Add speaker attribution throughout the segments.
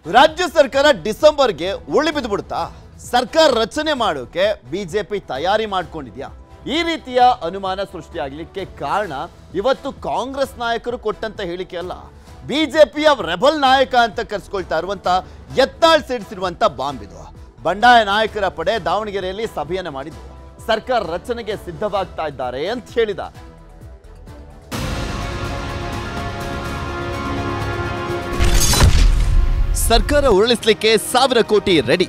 Speaker 1: ರಾಜ್ಯ ಸರ್ಕಾರ ಡಿಸೆಂಬರ್ಗೆ ಉಳಿ ಬಿದ್ದುಬಿಡುತ್ತಾ ಸರ್ಕಾರ ರಚನೆ ಮಾಡೋಕೆ ಬಿಜೆಪಿ ತಯಾರಿ ಮಾಡ್ಕೊಂಡಿದ್ಯಾ ಈ ರೀತಿಯ ಅನುಮಾನ ಸೃಷ್ಟಿಯಾಗಲಿಕ್ಕೆ ಕಾರಣ ಇವತ್ತು ಕಾಂಗ್ರೆಸ್ ನಾಯಕರು ಕೊಟ್ಟಂತ ಹೇಳಿಕೆ ಅಲ್ಲ ಬಿಜೆಪಿಯ ರೆಬಲ್ ನಾಯಕ ಅಂತ ಕರೆಸ್ಕೊಳ್ತಾ ಇರುವಂತ ಯತ್ನಾಳ್ ಸಿಡಿಸಿರುವಂತ ಬಾಂಬ್ ಇದು ಬಂಡಾಯ ನಾಯಕರ ಪಡೆ ದಾವಣಗೆರೆಯಲ್ಲಿ ಸಭೆಯನ್ನ ಮಾಡಿದ್ದು ಸರ್ಕಾರ ರಚನೆಗೆ ಸಿದ್ಧವಾಗ್ತಾ ಇದ್ದಾರೆ ಅಂತ ಹೇಳಿದ ಸರ್ಕಾರ ಉರುಳಿಸಲಿಕ್ಕೆ ಸಾವಿರ ಕೋಟಿ ರೆಡಿ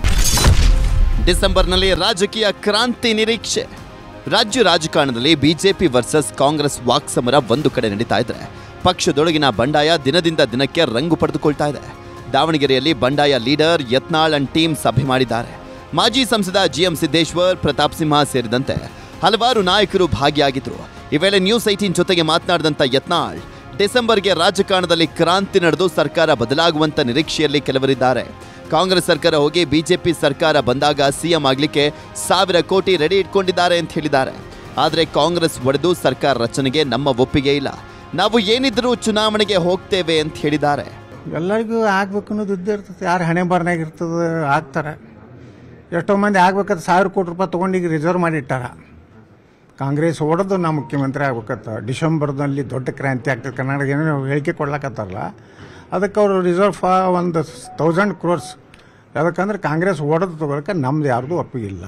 Speaker 1: ಡಿಸೆಂಬರ್ನಲ್ಲಿ ರಾಜಕೀಯ ಕ್ರಾಂತಿ ನಿರೀಕ್ಷೆ ರಾಜ್ಯ ರಾಜಕಾರಣದಲ್ಲಿ ಬಿಜೆಪಿ ವರ್ಸಸ್ ಕಾಂಗ್ರೆಸ್ ವಾಕ್ಸಮರ ಒಂದು ಕಡೆ ನಡೀತಾ ಇದ್ರೆ ಪಕ್ಷದೊಳಗಿನ ಬಂಡಾಯ ದಿನದಿಂದ ದಿನಕ್ಕೆ ರಂಗು ಪಡೆದುಕೊಳ್ತಾ ಇದೆ ದಾವಣಗೆರೆಯಲ್ಲಿ ಬಂಡಾಯ ಲೀಡರ್ ಯತ್ನಾಳ್ ಅಂಡ್ ಟೀಮ್ ಸಭೆ ಮಾಡಿದ್ದಾರೆ ಮಾಜಿ ಸಂಸದ ಜಿಎಂ ಸಿದ್ದೇಶ್ವರ್ ಪ್ರತಾಪ್ ಸಿಂಹ ಸೇರಿದಂತೆ ಹಲವಾರು ನಾಯಕರು ಭಾಗಿಯಾಗಿದ್ರು ಈ ವೇಳೆ ನ್ಯೂಸ್ ಐಟೀನ್ ಜೊತೆಗೆ ಮಾತನಾಡಿದಂಥ ಯತ್ನಾಳ್ ಡಿಸೆಂಬರ್ಗೆ ರಾಜಕಾರಣದಲ್ಲಿ ಕ್ರಾಂತಿ ನಡೆದು ಸರ್ಕಾರ ಬದಲಾಗುವಂತ ನಿರೀಕ್ಷೆಯಲ್ಲಿ ಕೆಲವರಿದ್ದಾರೆ ಕಾಂಗ್ರೆಸ್ ಸರ್ಕಾರ ಹೋಗಿ ಬಿಜೆಪಿ ಸರ್ಕಾರ ಬಂದಾಗ ಸಿಎಂ ಆಗ್ಲಿಕ್ಕೆ ಸಾವಿರ ಕೋಟಿ ರೆಡಿ ಇಟ್ಕೊಂಡಿದ್ದಾರೆ ಅಂತ ಹೇಳಿದ್ದಾರೆ ಆದರೆ ಕಾಂಗ್ರೆಸ್ ಒಡೆದು ಸರ್ಕಾರ ರಚನೆಗೆ ನಮ್ಮ ಒಪ್ಪಿಗೆ ಇಲ್ಲ ನಾವು ಏನಿದ್ರೂ ಚುನಾವಣೆಗೆ ಹೋಗ್ತೇವೆ ಅಂತ ಹೇಳಿದ್ದಾರೆ
Speaker 2: ಎಲ್ಲರಿಗೂ ಆಗ್ಬೇಕು ಅನ್ನೋದು ಇದ್ದೇ ಇರ್ತದೆ ಯಾರು ಹಣೆ ಬರ್ನಾಗ ಇರ್ತದೆ ಆಗ್ತಾರೆ ಎಷ್ಟೋ ಮಂದಿ ಆಗ್ಬೇಕಂತ ಸಾವಿರ ಕೋಟಿ ರೂಪಾಯಿ ತೊಗೊಂಡು ಈಗ ರಿಸರ್ವ್ ಮಾಡಿ ಇಟ್ಟಾರ ಕಾಂಗ್ರೆಸ್ ಹೊಡೆದು ನಾ ಮುಖ್ಯಮಂತ್ರಿ ಆಗ್ಬೇಕಂತ ಡಿಸೆಂಬರ್ನಲ್ಲಿ ದೊಡ್ಡ ಕ್ರಾಂತಿ ಆಗ್ತದೆ ಕರ್ನಾಟಕ ಏನೋ ಹೇಳಿಕೆ ಕೊಡ್ಲಕತ್ತಾರಲ್ಲ ಅದಕ್ಕೆ ಅವರು ರಿಸರ್ವ್ ಫಾ ಒಂದು ತೌಸಂಡ್ ಕ್ರೋರ್ಸ್ ಯಾಕಂದ್ರೆ ಕಾಂಗ್ರೆಸ್ ಹೊಡೆದು ತೊಗೊಳಕ್ಕೆ ನಮ್ದು ಯಾರ್ದು ಒಪ್ಪಿಗಿಲ್ಲ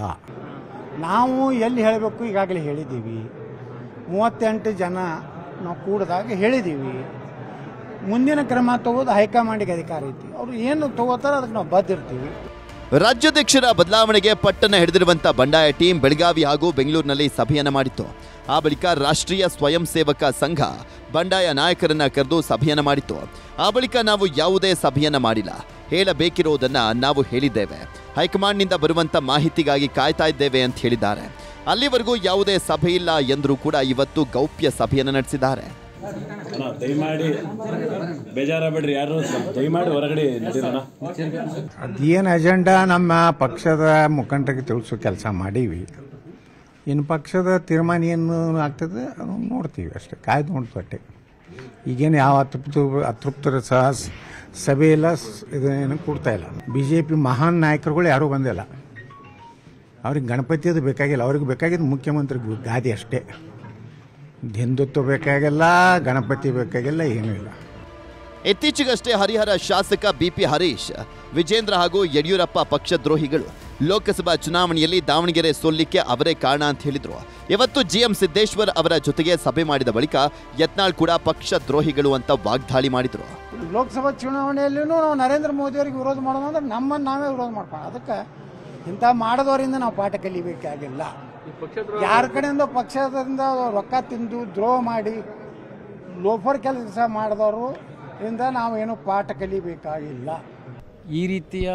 Speaker 2: ನಾವು ಎಲ್ಲಿ ಹೇಳಬೇಕು ಈಗಾಗಲೇ ಹೇಳಿದ್ದೀವಿ ಮೂವತ್ತೆಂಟು ಜನ ನಾವು ಕೂಡಿದಾಗ ಹೇಳಿದ್ದೀವಿ ಮುಂದಿನ ಕ್ರಮ ತಗೋದು ಹೈಕಮಾಂಡಿಗೆ ಅಧಿಕಾರ ಐತಿ ಅವರು ಏನು ತಗೋತಾರೋ ಅದಕ್ಕೆ ನಾವು ಬದ್ದಿರ್ತೀವಿ
Speaker 1: ರಾಜ್ಯಾಧ್ಯಕ್ಷರ ಬದಲಾವಣೆಗೆ ಪಟ್ಟಣ ಹಿಡಿದಿರುವಂತ ಬಂಡಾಯ ಟೀಮ್ ಬೆಳಗಾವಿ ಹಾಗೂ ಬೆಂಗಳೂರಿನಲ್ಲಿ ಸಭೆಯನ್ನ ಮಾಡಿತ್ತು ಆ ಬಳಿಕ ರಾಷ್ಟ್ರೀಯ ಸ್ವಯಂ ಸೇವಕ ಸಂಘ ಬಂಡಾಯ ನಾಯಕರನ್ನ ಕರೆದು ಸಭೆಯನ್ನ ಮಾಡಿತ್ತು ಆ ಬಳಿಕ ನಾವು ಯಾವುದೇ ಸಭೆಯನ್ನ ಮಾಡಿಲ್ಲ ಹೇಳಬೇಕಿರೋದನ್ನ ನಾವು ಹೇಳಿದ್ದೇವೆ ಹೈಕಮಾಂಡ್ನಿಂದ ಬರುವಂತ ಮಾಹಿತಿಗಾಗಿ ಕಾಯ್ತಾ ಇದ್ದೇವೆ ಅಂತ ಹೇಳಿದ್ದಾರೆ ಅಲ್ಲಿವರೆಗೂ ಯಾವುದೇ ಸಭೆ ಇಲ್ಲ ಎಂದರೂ ಕೂಡ ಇವತ್ತು ಗೌಪ್ಯ ಸಭೆಯನ್ನು ನಡೆಸಿದ್ದಾರೆ
Speaker 3: ಅಣ್ಣ ದಯಮಾಡಿ ಬೇಜಾರಾಗ್ಬೇಡ್ರಿ ಯಾರು ಸ್ವಲ್ಪ ದಯಮಾಡಿ ಹೊರಗಡೆ ನಡೀರಣ್ಣ
Speaker 2: ಅದೇನು ಅಜೆಂಡಾ ನಮ್ಮ ಪಕ್ಷದ ಮುಖಂಡರಿಗೆ ತಿಳಿಸೋ ಕೆಲಸ ಮಾಡೀವಿ ಇನ್ನು ಪಕ್ಷದ ತೀರ್ಮಾನ ಏನು ಆಗ್ತದೆ ಅದನ್ನ ನೋಡ್ತೀವಿ ಅಷ್ಟೇ ಕಾಯ್ದು ನೋಡ್ತಟ್ಟೆ ಈಗೇನು ಯಾವ ಅತೃಪ್ತ ಅತೃಪ್ತರ ಸಹ ಸ- ಸಭೆ ಇಲ್ಲ ಸ್- ಇದೇನು ಕೊಡ್ತಾ ಇಲ್ಲ ಬಿ ಜೆ ಪಿ ಮಹಾನ್ ನಾಯಕರುಗಳು ಯಾರೂ ಬಂದಿಲ್ಲ ಅವ್ರಿಗೆ ಗಣಪತಿಯದು ಬೇಕಾಗಿಲ್ಲ ಅವ್ರಿಗೆ ಬೇಕಾಗಿದ್ದು ಮುಖ್ಯಮಂತ್ರಿ ಗು- ಗಾದಿ ಅಷ್ಟೇ ಹಿಂದುತ್ವ ಬೇಕಾಗಿಲ್ಲ ಗಣಪತಿ ಬೇಕಾಗಿಲ್ಲ ಏನೂ ಇಲ್ಲ
Speaker 1: ಇತ್ತೀಚೆಗಷ್ಟೇ ಹರಿಹರ ಶಾಸಕ ಬಿಪಿ ಹರೀಶ್ ವಿಜೇಂದ್ರ ಹಾಗೂ ಯಡಿಯೂರಪ್ಪ ಪಕ್ಷದ್ರೋಹಿಗಳು ಲೋಕಸಭಾ ಚುನಾವಣೆಯಲ್ಲಿ ದಾವಣಗೆರೆ ಸೋಲಿಕ್ಕೆ ಅವರೇ ಕಾರಣ ಅಂತ ಹೇಳಿದ್ರು ಇವತ್ತು ಜಿಎಂ ಸಿದ್ದೇಶ್ವರ್ ಅವರ ಜೊತೆಗೆ ಸಭೆ ಮಾಡಿದ ಬಳಿಕ ಯತ್ನಾಳ್ ಕೂಡ ಪಕ್ಷದ್ರೋಹಿಗಳು ಅಂತ ವಾಗ್ದಾಳಿ ಮಾಡಿದ್ರು
Speaker 4: ಲೋಕಸಭಾ ಚುನಾವಣೆಯಲ್ಲೂ ನಾವು ನರೇಂದ್ರ ಮೋದಿಯವರಿಗೆ ವಿರೋಧ ಮಾಡೋದು ಅಂದ್ರೆ ನಮ್ಮನ್ನು ನಾವೇ ವಿರೋಧ ಮಾಡ್ಕೊಂಡು ಅದಕ್ಕೆ ಇಂಥ ಮಾಡದವರಿಂದ ನಾವು ಪಾಠ ಕಲಿಬೇಕಾಗಿಲ್ಲ ಯಾರ ಕಡೆಯಿಂದ ಪಕ್ಷದಿಂದ ರೊಕ್ಕ ತಿಂದು ದ್ರೋಹ ಮಾಡಿ ಲೋಫರ್ ಕೆಲಸ ಮಾಡಿದವರು ಇಂದ ನಾವೇನು ಪಾಠ ಕಲಿಬೇಕಾಗಿಲ್ಲ
Speaker 5: ಈ ರೀತಿಯ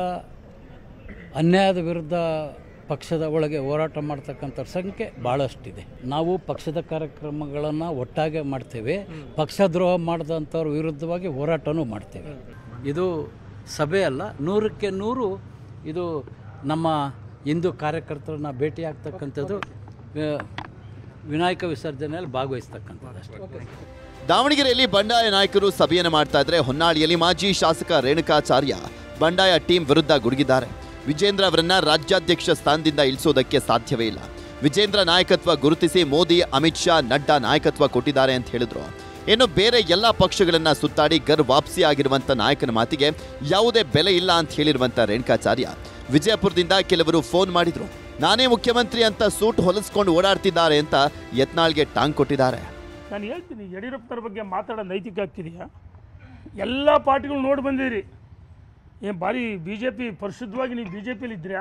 Speaker 5: ಅನ್ಯಾಯದ ವಿರುದ್ಧ ಪಕ್ಷದ ಒಳಗೆ ಹೋರಾಟ ಮಾಡ್ತಕ್ಕಂಥ ಸಂಖ್ಯೆ ಭಾಳಷ್ಟಿದೆ ನಾವು ಪಕ್ಷದ ಕಾರ್ಯಕ್ರಮಗಳನ್ನು ಒಟ್ಟಾಗೆ ಮಾಡ್ತೇವೆ ಪಕ್ಷದ್ರೋಹ ಮಾಡಿದಂಥವ್ರ ವಿರುದ್ಧವಾಗಿ ಹೋರಾಟನೂ ಮಾಡ್ತೇವೆ ಇದು ಸಭೆ ಅಲ್ಲ ನೂರಕ್ಕೆ ನೂರು ಇದು ನಮ್ಮ ಹಿಂದೂ ಕಾರ್ಯಕರ್ತರನ್ನ ಭೇಟಿ ಆಗ್ತಕ್ಕಂಥದ್ದು ಆ, ವಿನಾಯಕ ವಿಸರ್ಜನೆಯಲ್ಲಿ ಭಾಗವಹಿಸ್ತಕ್ಕಂಥದ್ದು ಅಷ್ಟೇ
Speaker 1: ದಾವಣಗೆರೆಯಲ್ಲಿ ಬಂಡಾಯ ನಾಯಕರು ಸಭೆಯನ್ನು ಮಾಡ್ತಾ ಇದ್ರೆ ಹೊನ್ನಾಳಿಯಲ್ಲಿ ಮಾಜಿ ಶಾಸಕ ರೇಣುಕಾಚಾರ್ಯ ಬಂಡಾಯ ಟೀಮ್ ವಿರುದ್ಧ ಗುಡುಗಿದ್ದಾರೆ ವಿಜೇಂದ್ರ ಅವರನ್ನ ರಾಜ್ಯಾಧ್ಯಕ್ಷ ಸ್ಥಾನದಿಂದ ಇಳಿಸೋದಕ್ಕೆ ಸಾಧ್ಯವೇ ಇಲ್ಲ ವಿಜೇಂದ್ರ ನಾಯಕತ್ವ ಗುರುತಿಸಿ ಮೋದಿ ಅಮಿತ್ ಶಾ ನಡ್ಡಾ ನಾಯಕತ್ವ ಕೊಟ್ಟಿದ್ದಾರೆ ಅಂತ ಹೇಳಿದ್ರು ಇನ್ನು ಬೇರೆ ಎಲ್ಲ ಪಕ್ಷಗಳನ್ನ ಸುತ್ತಾಡಿ ಗರ್ ವಾಪಸಿ ಆಗಿರುವಂತ ನಾಯಕನ ಮಾತಿಗೆ ಯಾವುದೇ ಬೆಲೆ ಇಲ್ಲ ಅಂತ ಹೇಳಿರುವಂತ ರೇಣುಕಾಚಾರ್ಯ ವಿಜಯಪುರದಿಂದ ಕೆಲವರು ಫೋನ್ ಮಾಡಿದ್ರು ನಾನೇ ಮುಖ್ಯಮಂತ್ರಿ ಅಂತ ಸೂಟ್ ಹೊಲಿಸ್ಕೊಂಡು ಓಡಾಡ್ತಿದ್ದಾರೆ ಅಂತ ಯತ್ನಾಳ್ಗೆ ಟಾಂಗ್ ಕೊಟ್ಟಿದ್ದಾರೆ
Speaker 6: ನಾನು ಹೇಳ್ತೀನಿ ಯಡಿಯೂರಪ್ಪನವ್ರ ಬಗ್ಗೆ ಮಾತಾಡೋ ನೈತಿಕ ಆಗ್ತಿದೆಯಾ ಎಲ್ಲ ಪಾರ್ಟಿಗಳು ನೋಡಿ ಬಂದಿರಿ ಏನು ಭಾರಿ ಬಿ ಜೆ ಪಿ ಪರಿಶುದ್ಧವಾಗಿ ನೀವು ಬಿ ಜೆ ಪಿಲಿ ಇದ್ದೀರಾ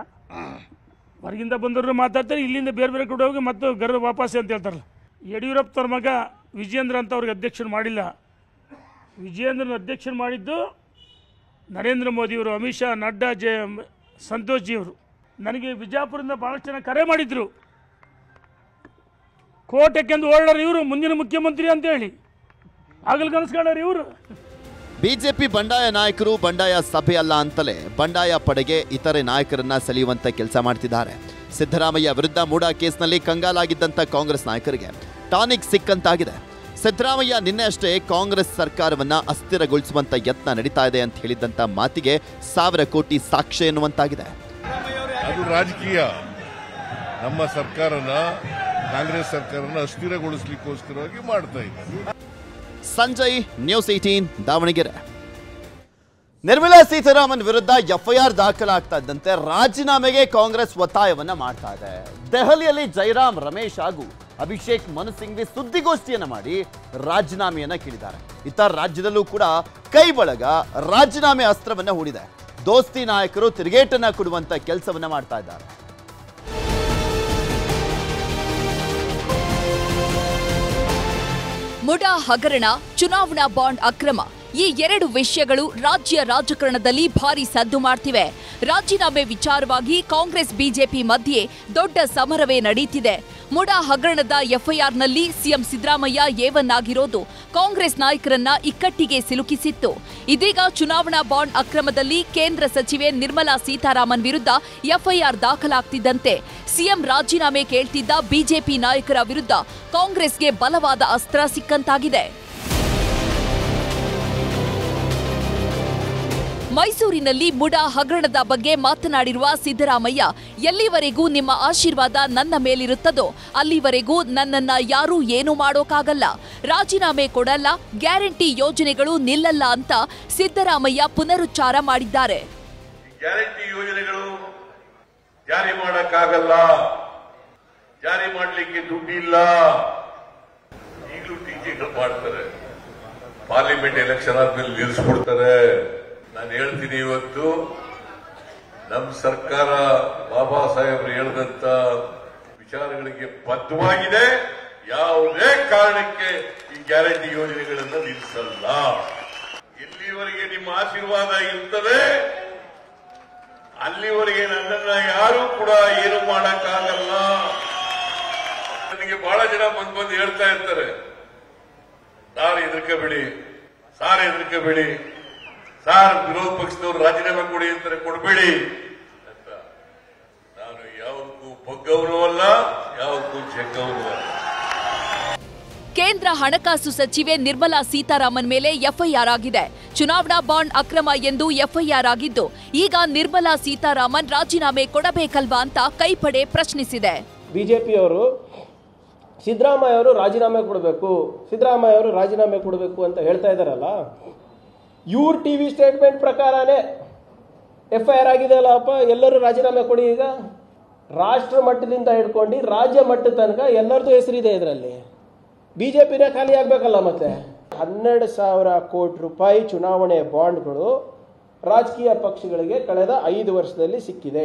Speaker 6: ಹೊರಗಿಂದ ಬಂದವರು ಮಾತಾಡ್ತಾರೆ ಇಲ್ಲಿಂದ ಬೇರೆ ಬೇರೆ ಕಡೆ ಹೋಗಿ ಮತ್ತೆ ಗರ್ ವಾಪಸ್ ಅಂತ ಹೇಳ್ತಾರಲ್ಲ ಯಡಿಯೂರಪ್ಪನವ್ರ ಮಗ ವಿಜೇಂದ್ರ ಅಂತ ಅವ್ರಿಗೆ ಅಧ್ಯಕ್ಷರು ಮಾಡಿಲ್ಲ ವಿಜೇಂದ್ರನ ಅಧ್ಯಕ್ಷರು ಮಾಡಿದ್ದು ನರೇಂದ್ರ ಮೋದಿಯವರು ಅಮಿತ್ ಶಾ ನಡ್ಡಾ ಜೆ ಸಂತೋಷ್ ಜಿಯವರು ನನಗೆ ವಿಜಯಪುರದಿಂದ ಭಾಳಷ್ಟು ಜನ ಕರೆ ಮಾಡಿದ್ರು ಕೋಟೆಕ್ಕೆಂದು ಓಡಾರ ಇವರು ಮುಂದಿನ ಮುಖ್ಯಮಂತ್ರಿ ಅಂತ ಹೇಳಿ ಆಗಲ್ ಕನಸ್ಕೊಂಡಾರ ಇವರು
Speaker 1: ಬಿಜೆಪಿ ಬಂಡಾಯ ನಾಯಕರು ಬಂಡಾಯ ಸಭೆ ಅಲ್ಲ ಅಂತಲೇ ಬಂಡಾಯ ಪಡೆಗೆ ಇತರೆ ನಾಯಕರನ್ನ ಸೆಳೆಯುವಂತ ಕೆಲಸ ಮಾಡ್ತಿದ್ದಾರೆ ಸಿದ್ದರಾಮಯ್ಯ ವಿರುದ್ಧ ಮೂಡಾ ಕೇಸ್ನಲ್ಲಿ ಕಂಗಾಲಾಗಿದ್ದಂಥ ಕಾಂಗ್ರೆಸ್ ನಾಯಕರಿಗೆ ಟಾನಿಕ್ ಸಿಕ್ಕಂತಾಗಿದೆ ಸಿದ್ದರಾಮಯ್ಯ ನಿನ್ನೆ ಅಷ್ಟೇ ಕಾಂಗ್ರೆಸ್ ಸರ್ಕಾರವನ್ನ ಅಸ್ಥಿರಗೊಳಿಸುವಂತ ಯತ್ನ ನಡೀತಾ ಇದೆ ಅಂತ ಹೇಳಿದಂತ ಮಾತಿಗೆ ಸಾವಿರ ಕೋಟಿ ಸಾಕ್ಷ್ಯ ಎನ್ನುವಂತಾಗಿದೆ
Speaker 7: ಅದು ರಾಜಕೀಯ ನಮ್ಮ ಸರ್ಕಾರನ ಕಾಂಗ್ರೆಸ್ ಸರ್ಕಾರನ ಅಸ್ಥಿರಗೊಳಿಸ್ಲಿಕ್ಕೋಸ್ಕರವಾಗಿ ಮಾಡ್ತಾ ಇದ್ದಾರೆ
Speaker 1: ಸಂಜಯ್ ನ್ಯೂಸ್ ಏಟೀನ್ ದಾವಣಗೆರೆ ನಿರ್ಮಲಾ ಸೀತಾರಾಮನ್ ವಿರುದ್ಧ ಎಫ್ಐಆರ್ ದಾಖಲಾಗ್ತಾ ಇದ್ದಂತೆ ರಾಜೀನಾಮೆಗೆ ಕಾಂಗ್ರೆಸ್ ಒತ್ತಾಯವನ್ನ ಮಾಡ್ತಾ ಇದೆ ದೆಹಲಿಯಲ್ಲಿ ಜೈರಾಮ್ ರಮೇಶ್ ಹಾಗೂ ಅಭಿಷೇಕ್ ಮನು ಸಿಂಘ್ವಿ ಸುದ್ದಿಗೋಷ್ಠಿಯನ್ನ ಮಾಡಿ ರಾಜೀನಾಮೆಯನ್ನ ಕೇಳಿದ್ದಾರೆ ಇತ್ತ ರಾಜ್ಯದಲ್ಲೂ ಕೂಡ ಕೈ ಬಳಗ ರಾಜೀನಾಮೆ ಅಸ್ತ್ರವನ್ನ ಹೂಡಿದೆ ದೋಸ್ತಿ ನಾಯಕರು ತಿರುಗೇಟನ್ನ ಕೊಡುವಂತ ಕೆಲಸವನ್ನ ಮಾಡ್ತಾ ಇದ್ದಾರೆ
Speaker 8: ಮುಡಾ ಹಗರಣ ಚುನಾವಣಾ ಬಾಂಡ್ ಅಕ್ರಮ ಈ ಎರಡು ವಿಷಯಗಳು ರಾಜ್ಯ ರಾಜಕಾರಣದಲ್ಲಿ ಭಾರಿ ಸದ್ದು ಮಾಡ್ತಿವೆ ರಾಜೀನಾಮೆ ವಿಚಾರವಾಗಿ ಕಾಂಗ್ರೆಸ್ ಬಿಜೆಪಿ ಮಧ್ಯೆ ದೊಡ್ಡ ಸಮರವೇ ನಡೀತಿದೆ ಮುಡಾ ಹಗರಣದ ಎಫ್ಐಆರ್ನಲ್ಲಿ ಸಿಎಂ ಸಿದ್ದರಾಮಯ್ಯ ಏವನ್ನಾಗಿರೋದು ಕಾಂಗ್ರೆಸ್ ನಾಯಕರನ್ನ ಇಕ್ಕಟ್ಟಿಗೆ ಸಿಲುಕಿಸಿತ್ತು ಇದೀಗ ಚುನಾವಣಾ ಬಾಂಡ್ ಅಕ್ರಮದಲ್ಲಿ ಕೇಂದ್ರ ಸಚಿವೆ ನಿರ್ಮಲಾ ಸೀತಾರಾಮನ್ ವಿರುದ್ಧ ಎಫ್ಐಆರ್ ದಾಖಲಾಗ್ತಿದ್ದಂತೆ ಸಿಎಂ ರಾಜೀನಾಮೆ ಕೇಳ್ತಿದ್ದ ಬಿಜೆಪಿ ನಾಯಕರ ವಿರುದ್ಧ ಕಾಂಗ್ರೆಸ್ಗೆ ಬಲವಾದ ಅಸ್ತ್ರ ಸಿಕ್ಕಂತಾಗಿದೆ ಮೈಸೂರಿನಲ್ಲಿ ಮುಡಾ ಹಗರಣದ ಬಗ್ಗೆ ಮಾತನಾಡಿರುವ ಸಿದ್ದರಾಮಯ್ಯ ಎಲ್ಲಿವರೆಗೂ ನಿಮ್ಮ ಆಶೀರ್ವಾದ ನನ್ನ ಮೇಲಿರುತ್ತದೋ ಅಲ್ಲಿವರೆಗೂ ನನ್ನನ್ನ ಯಾರೂ ಏನೂ ಮಾಡೋಕ್ಕಾಗಲ್ಲ ರಾಜೀನಾಮೆ ಕೊಡಲ್ಲ ಗ್ಯಾರಂಟಿ ಯೋಜನೆಗಳು ನಿಲ್ಲಲ್ಲ ಅಂತ ಸಿದ್ದರಾಮಯ್ಯ ಪುನರುಚ್ಚಾರ ಮಾಡಿದ್ದಾರೆ
Speaker 7: ಗ್ಯಾರಂಟಿ ಯೋಜನೆಗಳು ಜಾರಿ ಮಾಡಕ್ಕಾಗಲ್ಲ ಜಾರಿ ಮಾಡಲಿಕ್ಕೆ ದುಡ್ಡಿಲ್ಲ ಈಗಲೂ ಟೀಕೆಗಳು ಮಾಡ್ತಾರೆ ಪಾರ್ಲಿಮೆಂಟ್ ಎಲೆಕ್ಷನ್ ಆದ್ಮೇಲೆ ನಿಲ್ಲಿಸ್ಬಿಡ್ತಾರೆ ನಾನು ಹೇಳ್ತೀನಿ ಇವತ್ತು ನಮ್ಮ ಸರ್ಕಾರ ಬಾಬಾ ಸಾಹೇಬರು ಹೇಳಿದಂತ ವಿಚಾರಗಳಿಗೆ ಬದ್ಧವಾಗಿದೆ ಯಾವುದೇ ಕಾರಣಕ್ಕೆ ಈ ಗ್ಯಾರಂಟಿ ಯೋಜನೆಗಳನ್ನು ನಿಲ್ಲಿಸಲ್ಲ ಎಲ್ಲಿವರೆಗೆ ನಿಮ್ಮ ಆಶೀರ್ವಾದ ಇರ್ತದೆ ಅಲ್ಲಿವರೆಗೆ ನನ್ನನ್ನ ಯಾರು ಕೂಡ ಏನು ಮಾಡಕ್ಕಾಗಲ್ಲ ನನಗೆ ಬಹಳ ಜನ ಬಂದ್ ಬಂದು ಹೇಳ್ತಾ ಇರ್ತಾರೆ ಸಾರ್ ಹೆದರ್ಕಬೇಡಿ ಸಾರ್ ಹೆದರ್ಕಬೇಡಿ ಸಾರ್ ವಿರೋಧ ಪಕ್ಷದವರು ರಾಜೀನಾಮೆ ಕೊಡಿ ಅಂತಾರೆ ಕೊಡಬೇಡಿ ಅಂತ ನಾನು ಯಾವುದಕ್ಕೂ ಬಗ್ಗವನು ಅಲ್ಲ ಯಾವುದಕ್ಕೂ ಜಗ್ಗವನು ಅಲ್ಲ
Speaker 8: ಕೇಂದ್ರ ಹಣಕಾಸು ಸಚಿವೆ ನಿರ್ಮಲಾ ಸೀತಾರಾಮನ್ ಮೇಲೆ ಎಫ್ಐಆರ್ ಆಗಿದೆ ಚುನಾವಣಾ ಬಾಂಡ್ ಅಕ್ರಮ ಎಂದು ಎಫ್ಐಆರ್ ಆಗಿದ್ದು ಈಗ ನಿರ್ಮಲಾ ಸೀತಾರಾಮನ್ ರಾಜೀನಾಮೆ ಕೊಡಬೇಕಲ್ವಾ ಅಂತ ಕೈಪಡೆ ಪ್ರಶ್ನಿಸಿದೆ
Speaker 9: ಬಿಜೆಪಿಯವರು ಸಿದ್ದರಾಮಯ್ಯ ಅವರು ರಾಜೀನಾಮೆ ಕೊಡಬೇಕು ಸಿದ್ದರಾಮಯ್ಯ ಅವರು ರಾಜೀನಾಮೆ ಕೊಡಬೇಕು ಅಂತ ಹೇಳ್ತಾ ಇದ್ದಾರಲ್ಲ ಇವ್ರ ಟಿ ವಿ ಸ್ಟೇಟ್ಮೆಂಟ್ ಪ್ರಕಾರನೇ ಎಫ್ ಐ ಆರ್ ಆಗಿದೆಯಲ್ಲಪ್ಪ ಎಲ್ಲರೂ ರಾಜೀನಾಮೆ ಕೊಡಿ ಈಗ ರಾಷ್ಟ್ರ ಮಟ್ಟದಿಂದ ಹಿಡ್ಕೊಂಡು ರಾಜ್ಯ ಮಟ್ಟದ ತನಕ ಎಲ್ಲರದ್ದು ಹೆಸರಿದೆ ಇದರಲ್ಲಿ ಬಿ ಜೆ ಪಿನೇ ಖಾಲಿ ಆಗಬೇಕಲ್ಲ ಮತ್ತೆ ಹನ್ನೆರಡು ಸಾವಿರ ಕೋಟಿ ರೂಪಾಯಿ ಚುನಾವಣೆ ಬಾಂಡ್ಗಳು ರಾಜಕೀಯ ಪಕ್ಷಗಳಿಗೆ ಕಳೆದ ಐದು ವರ್ಷದಲ್ಲಿ ಸಿಕ್ಕಿದೆ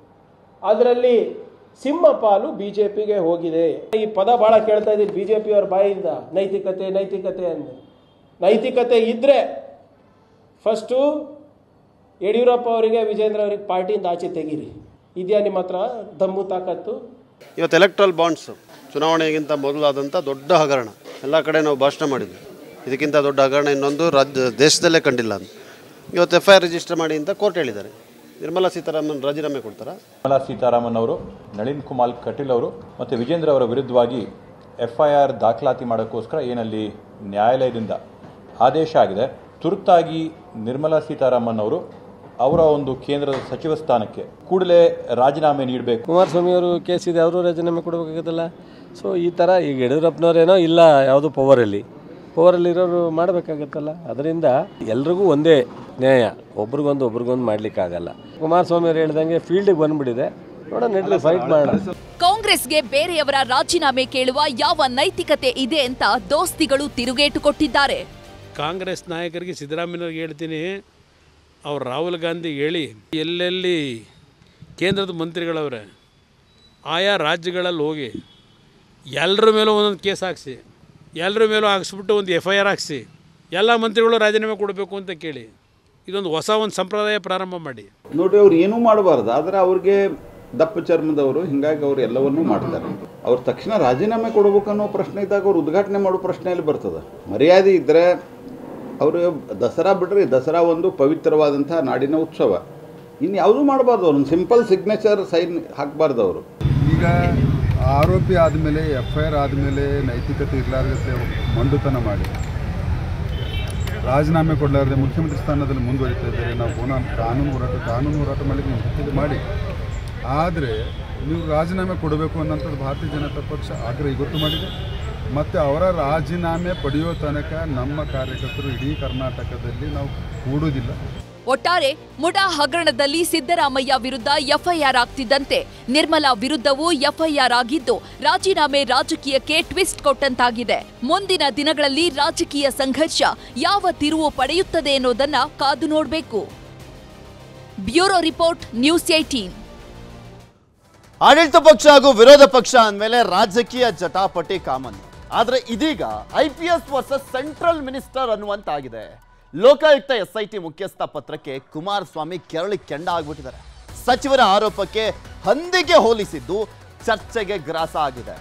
Speaker 9: ಅದರಲ್ಲಿ ಸಿಂಹ ಪಾಲು ಬಿಜೆಪಿಗೆ ಹೋಗಿದೆ ಈ ಪದ ಬಹಳ ಕೇಳ್ತಾ ಇದ್ದೀನಿ ಬಿಜೆಪಿ ಅವ್ರ ಬಾಯಿಂದ ನೈತಿಕತೆ ನೈತಿಕತೆ ಅಂದ ನೈತಿಕತೆ ಇದ್ರೆ ಫಸ್ಟು ಯಡಿಯೂರಪ್ಪ ಅವರಿಗೆ ವಿಜೇಂದ್ರ ಅವರಿಗೆ ಪಾರ್ಟಿಯಿಂದ ಆಚೆ ತೆಗೀರಿ ಇದೆಯಾ ನಿಮ್ಮ ಹತ್ರ ದಮ್ಮು ತಾಕತ್ತು
Speaker 10: ಇವತ್ತು ಎಲೆಕ್ಟ್ರಲ್ ಬಾಂಡ್ಸ್ ಚುನಾವಣೆಗಿಂತ ಮೊದಲಾದಂಥ ದೊಡ್ಡ ಹಗರಣ ಎಲ್ಲ ಕಡೆ ನಾವು ಭಾಷಣ ಮಾಡಿದ್ವಿ ಇದಕ್ಕಿಂತ ದೊಡ್ಡ ಹಗರಣ ಇನ್ನೊಂದು ರಾಜ್ಯ ದೇಶದಲ್ಲೇ ಕಂಡಿಲ್ಲ ಅಂತ ಇವತ್ತು ಎಫ್ ಐ ಆರ್ ರಿಜಿಸ್ಟರ್ ಮಾಡಿ ಅಂತ ಕೋರ್ಟ್ ಹೇಳಿದ್ದಾರೆ ನಿರ್ಮಲಾ ಸೀತಾರಾಮನ್ ರಾಜೀನಾಮೆ ಕೊಡ್ತಾರಾ
Speaker 11: ನಿರ್ಮಲಾ ಸೀತಾರಾಮನ್ ಅವರು ನಳಿನ್ ಕುಮಾರ್ ಕಟೀಲ್ ಅವರು ಮತ್ತು ವಿಜೇಂದ್ರ ಅವರ ವಿರುದ್ಧವಾಗಿ ಎಫ್ ಐ ಆರ್ ದಾಖಲಾತಿ ಮಾಡೋಕ್ಕೋಸ್ಕರ ಏನಲ್ಲಿ ನ್ಯಾಯಾಲಯದಿಂದ ಆದೇಶ ಆಗಿದೆ ತುರ್ತಾಗಿ ನಿರ್ಮಲಾ ಸೀತಾರಾಮನ್ ಅವರು ಅವರ ಒಂದು ಕೇಂದ್ರದ ಸಚಿವ ಸ್ಥಾನಕ್ಕೆ ಕೂಡಲೇ ರಾಜೀನಾಮೆ ನೀಡಬೇಕು
Speaker 9: ಕುಮಾರಸ್ವಾಮಿ ಅವರು ಕೇಸ್ ಇದೆ ಅವರು ರಾಜೀನಾಮೆ ಕೊಡಬೇಕಾಗತ್ತಲ್ಲ ಸೊ ಈ ಥರ ಈಗ ಯಡಿಯೂರಪ್ಪನವರೇನೋ ಇಲ್ಲ ಯಾವುದು ಪವರಲ್ಲಿ ಪವರಲ್ಲಿ ಇರೋರು ಮಾಡಬೇಕಾಗತ್ತಲ್ಲ ಅದರಿಂದ ಎಲ್ರಿಗೂ ಒಂದೇ ನ್ಯಾಯ ಒಬ್ರಿಗೊಂದು ಒಬ್ರಿಗೊಂದು ಮಾಡ್ಲಿಕ್ಕಾಗಲ್ಲ ಕುಮಾರಸ್ವಾಮಿ ಅವರು ಹೇಳ್ದಂಗೆ ಫೀಲ್ಡಿಗೆ ಬಂದ್ಬಿಟ್ಟಿದೆ ನೋಡೋಣ ನಡೀಲಿ ಫೈಟ್ ಮಾಡೋಣ
Speaker 8: ಕಾಂಗ್ರೆಸ್ಗೆ ಬೇರೆಯವರ ರಾಜೀನಾಮೆ ಕೇಳುವ ಯಾವ ನೈತಿಕತೆ ಇದೆ ಅಂತ ದೋಸ್ತಿಗಳು ತಿರುಗೇಟು ಕೊಟ್ಟಿದ್ದಾರೆ
Speaker 12: ಕಾಂಗ್ರೆಸ್ ನಾಯಕರಿಗೆ ಸಿದ್ದರಾಮಯ್ಯವ್ರಿಗೆ ಹೇಳ್ತೀನಿ ಅವ್ರು ರಾಹುಲ್ ಗಾಂಧಿ ಹೇಳಿ ಎಲ್ಲೆಲ್ಲಿ ಕೇಂದ್ರದ ಮಂತ್ರಿಗಳವ್ರೆ ಆಯಾ ರಾಜ್ಯಗಳಲ್ಲಿ ಹೋಗಿ ಎಲ್ಲರ ಮೇಲೂ ಒಂದೊಂದು ಕೇಸ್ ಹಾಕ್ಸಿ ಎಲ್ಲರ ಮೇಲೂ ಹಾಕ್ಸ್ಬಿಟ್ಟು ಒಂದು ಎಫ್ ಐ ಆರ್ ಹಾಕ್ಸಿ ಎಲ್ಲ ಮಂತ್ರಿಗಳು ರಾಜೀನಾಮೆ ಕೊಡಬೇಕು ಅಂತ ಕೇಳಿ ಇದೊಂದು ಹೊಸ ಒಂದು ಸಂಪ್ರದಾಯ ಪ್ರಾರಂಭ ಮಾಡಿ
Speaker 13: ನೋಡಿ ಅವ್ರು ಏನೂ ಮಾಡಬಾರ್ದು ಆದರೆ ಅವ್ರಿಗೆ ದಪ್ಪ ಚರ್ಮದವರು ಹಿಂಗಾಗಿ ಅವ್ರು ಎಲ್ಲವನ್ನೂ ಮಾಡ್ತಾರೆ ಅವ್ರು ತಕ್ಷಣ ರಾಜೀನಾಮೆ ಕೊಡ್ಬೇಕು ಅನ್ನೋ ಪ್ರಶ್ನೆ ಇದ್ದಾಗ ಅವ್ರು ಉದ್ಘಾಟನೆ ಮಾಡೋ ಪ್ರಶ್ನೆಯಲ್ಲಿ ಬರ್ತದೆ ಮರ್ಯಾದೆ ಇದ್ದರೆ ಅವರು ದಸರಾ ಬಿಡ್ರಿ ದಸರಾ ಒಂದು ಪವಿತ್ರವಾದಂಥ ನಾಡಿನ ಉತ್ಸವ ಇನ್ನು ಯಾವುದೂ ಮಾಡಬಾರ್ದು ಅವ್ರು ಒಂದು ಸಿಂಪಲ್ ಸಿಗ್ನೇಚರ್ ಸೈನ್ ಹಾಕಬಾರ್ದು ಅವರು
Speaker 7: ಈಗ
Speaker 14: ಆರೋಪಿ ಆದಮೇಲೆ ಎಫ್ ಐ ಆರ್ ಆದಮೇಲೆ ನೈತಿಕತೆ ಇರಲಾರ್ದತೆ ಮಂಡುತನ ಮಾಡಿ ರಾಜೀನಾಮೆ ಕೊಡಲಾರದೆ ಮುಖ್ಯಮಂತ್ರಿ ಸ್ಥಾನದಲ್ಲಿ ಮುಂದುವರಿತಾ ಇದ್ದಾರೆ ನಾವು ಪುನಃ ಕಾನೂನು ಹೋರಾಟ ಕಾನೂನು ಹೋರಾಟ ಮಾಡಲಿಕ್ಕೆ ನೀವು ಇದು ಮಾಡಿ ಆದರೆ ನೀವು ರಾಜೀನಾಮೆ ಕೊಡಬೇಕು ಅನ್ನೋಂಥದ್ದು ಭಾರತೀಯ ಜನತಾ ಪಕ್ಷ ಆಗ್ರಹ ಇವತ್ತು ಮಾಡಿದೆ ಮತ್ತು ಅವರ ರಾಜೀನಾಮೆ ಪಡೆಯೋ ತನಕ ನಮ್ಮ ಕಾರ್ಯಕರ್ತರು ಇಡೀ ಕರ್ನಾಟಕದಲ್ಲಿ ನಾವು ಕೂಡುವುದಿಲ್ಲ
Speaker 8: ಒಟ್ಟಾರೆ ಮುಡಾ ಹಗರಣದಲ್ಲಿ ಸಿದ್ದರಾಮಯ್ಯ ವಿರುದ್ಧ ಎಫ್ಐಆರ್ ಆಗ್ತಿದ್ದಂತೆ ನಿರ್ಮಲಾ ವಿರುದ್ಧವೂ ಎಫ್ಐಆರ್ ಆಗಿದ್ದು ರಾಜೀನಾಮೆ ರಾಜಕೀಯಕ್ಕೆ ಟ್ವಿಸ್ಟ್ ಕೊಟ್ಟಂತಾಗಿದೆ ಮುಂದಿನ ದಿನಗಳಲ್ಲಿ ರಾಜಕೀಯ ಸಂಘರ್ಷ ಯಾವ ತಿರುವು ಪಡೆಯುತ್ತದೆ ಎನ್ನುವುದನ್ನ ಕಾದು ನೋಡಬೇಕು ಬ್ಯೂರೋ ರಿಪೋರ್ಟ್ ನ್ಯೂಸ್ ಏಟೀನ್
Speaker 1: ಆಡಳಿತ ಪಕ್ಷ ಹಾಗೂ ವಿರೋಧ ಪಕ್ಷ ಅಂದಮೇಲೆ ರಾಜಕೀಯ ಜಟಾಪಟಿ ಕಾಮನ್ ಆದ್ರೆ ಇದೀಗ I P S versus central minister ಅನ್ನುವಂತಾಗಿದೆ ಲೋಕಾಯುಕ್ತ ಎಸ್ ಐ ಟಿ ಮುಖ್ಯಸ್ಥ ಪತ್ರಕ್ಕೆ ಕುಮಾರಸ್ವಾಮಿ ಕೆರಳಿ ಕೆಂಡ ಆಗ್ಬಿಟ್ಟಿದ್ದಾರೆ ಸಚಿವರ ಆರೋಪಕ್ಕೆ ಹಂದಿಗೆ ಹೋಲಿಸಿದ್ದು ಚರ್ಚೆಗೆ ಗ್ರಾಸ ಆಗಿದೆ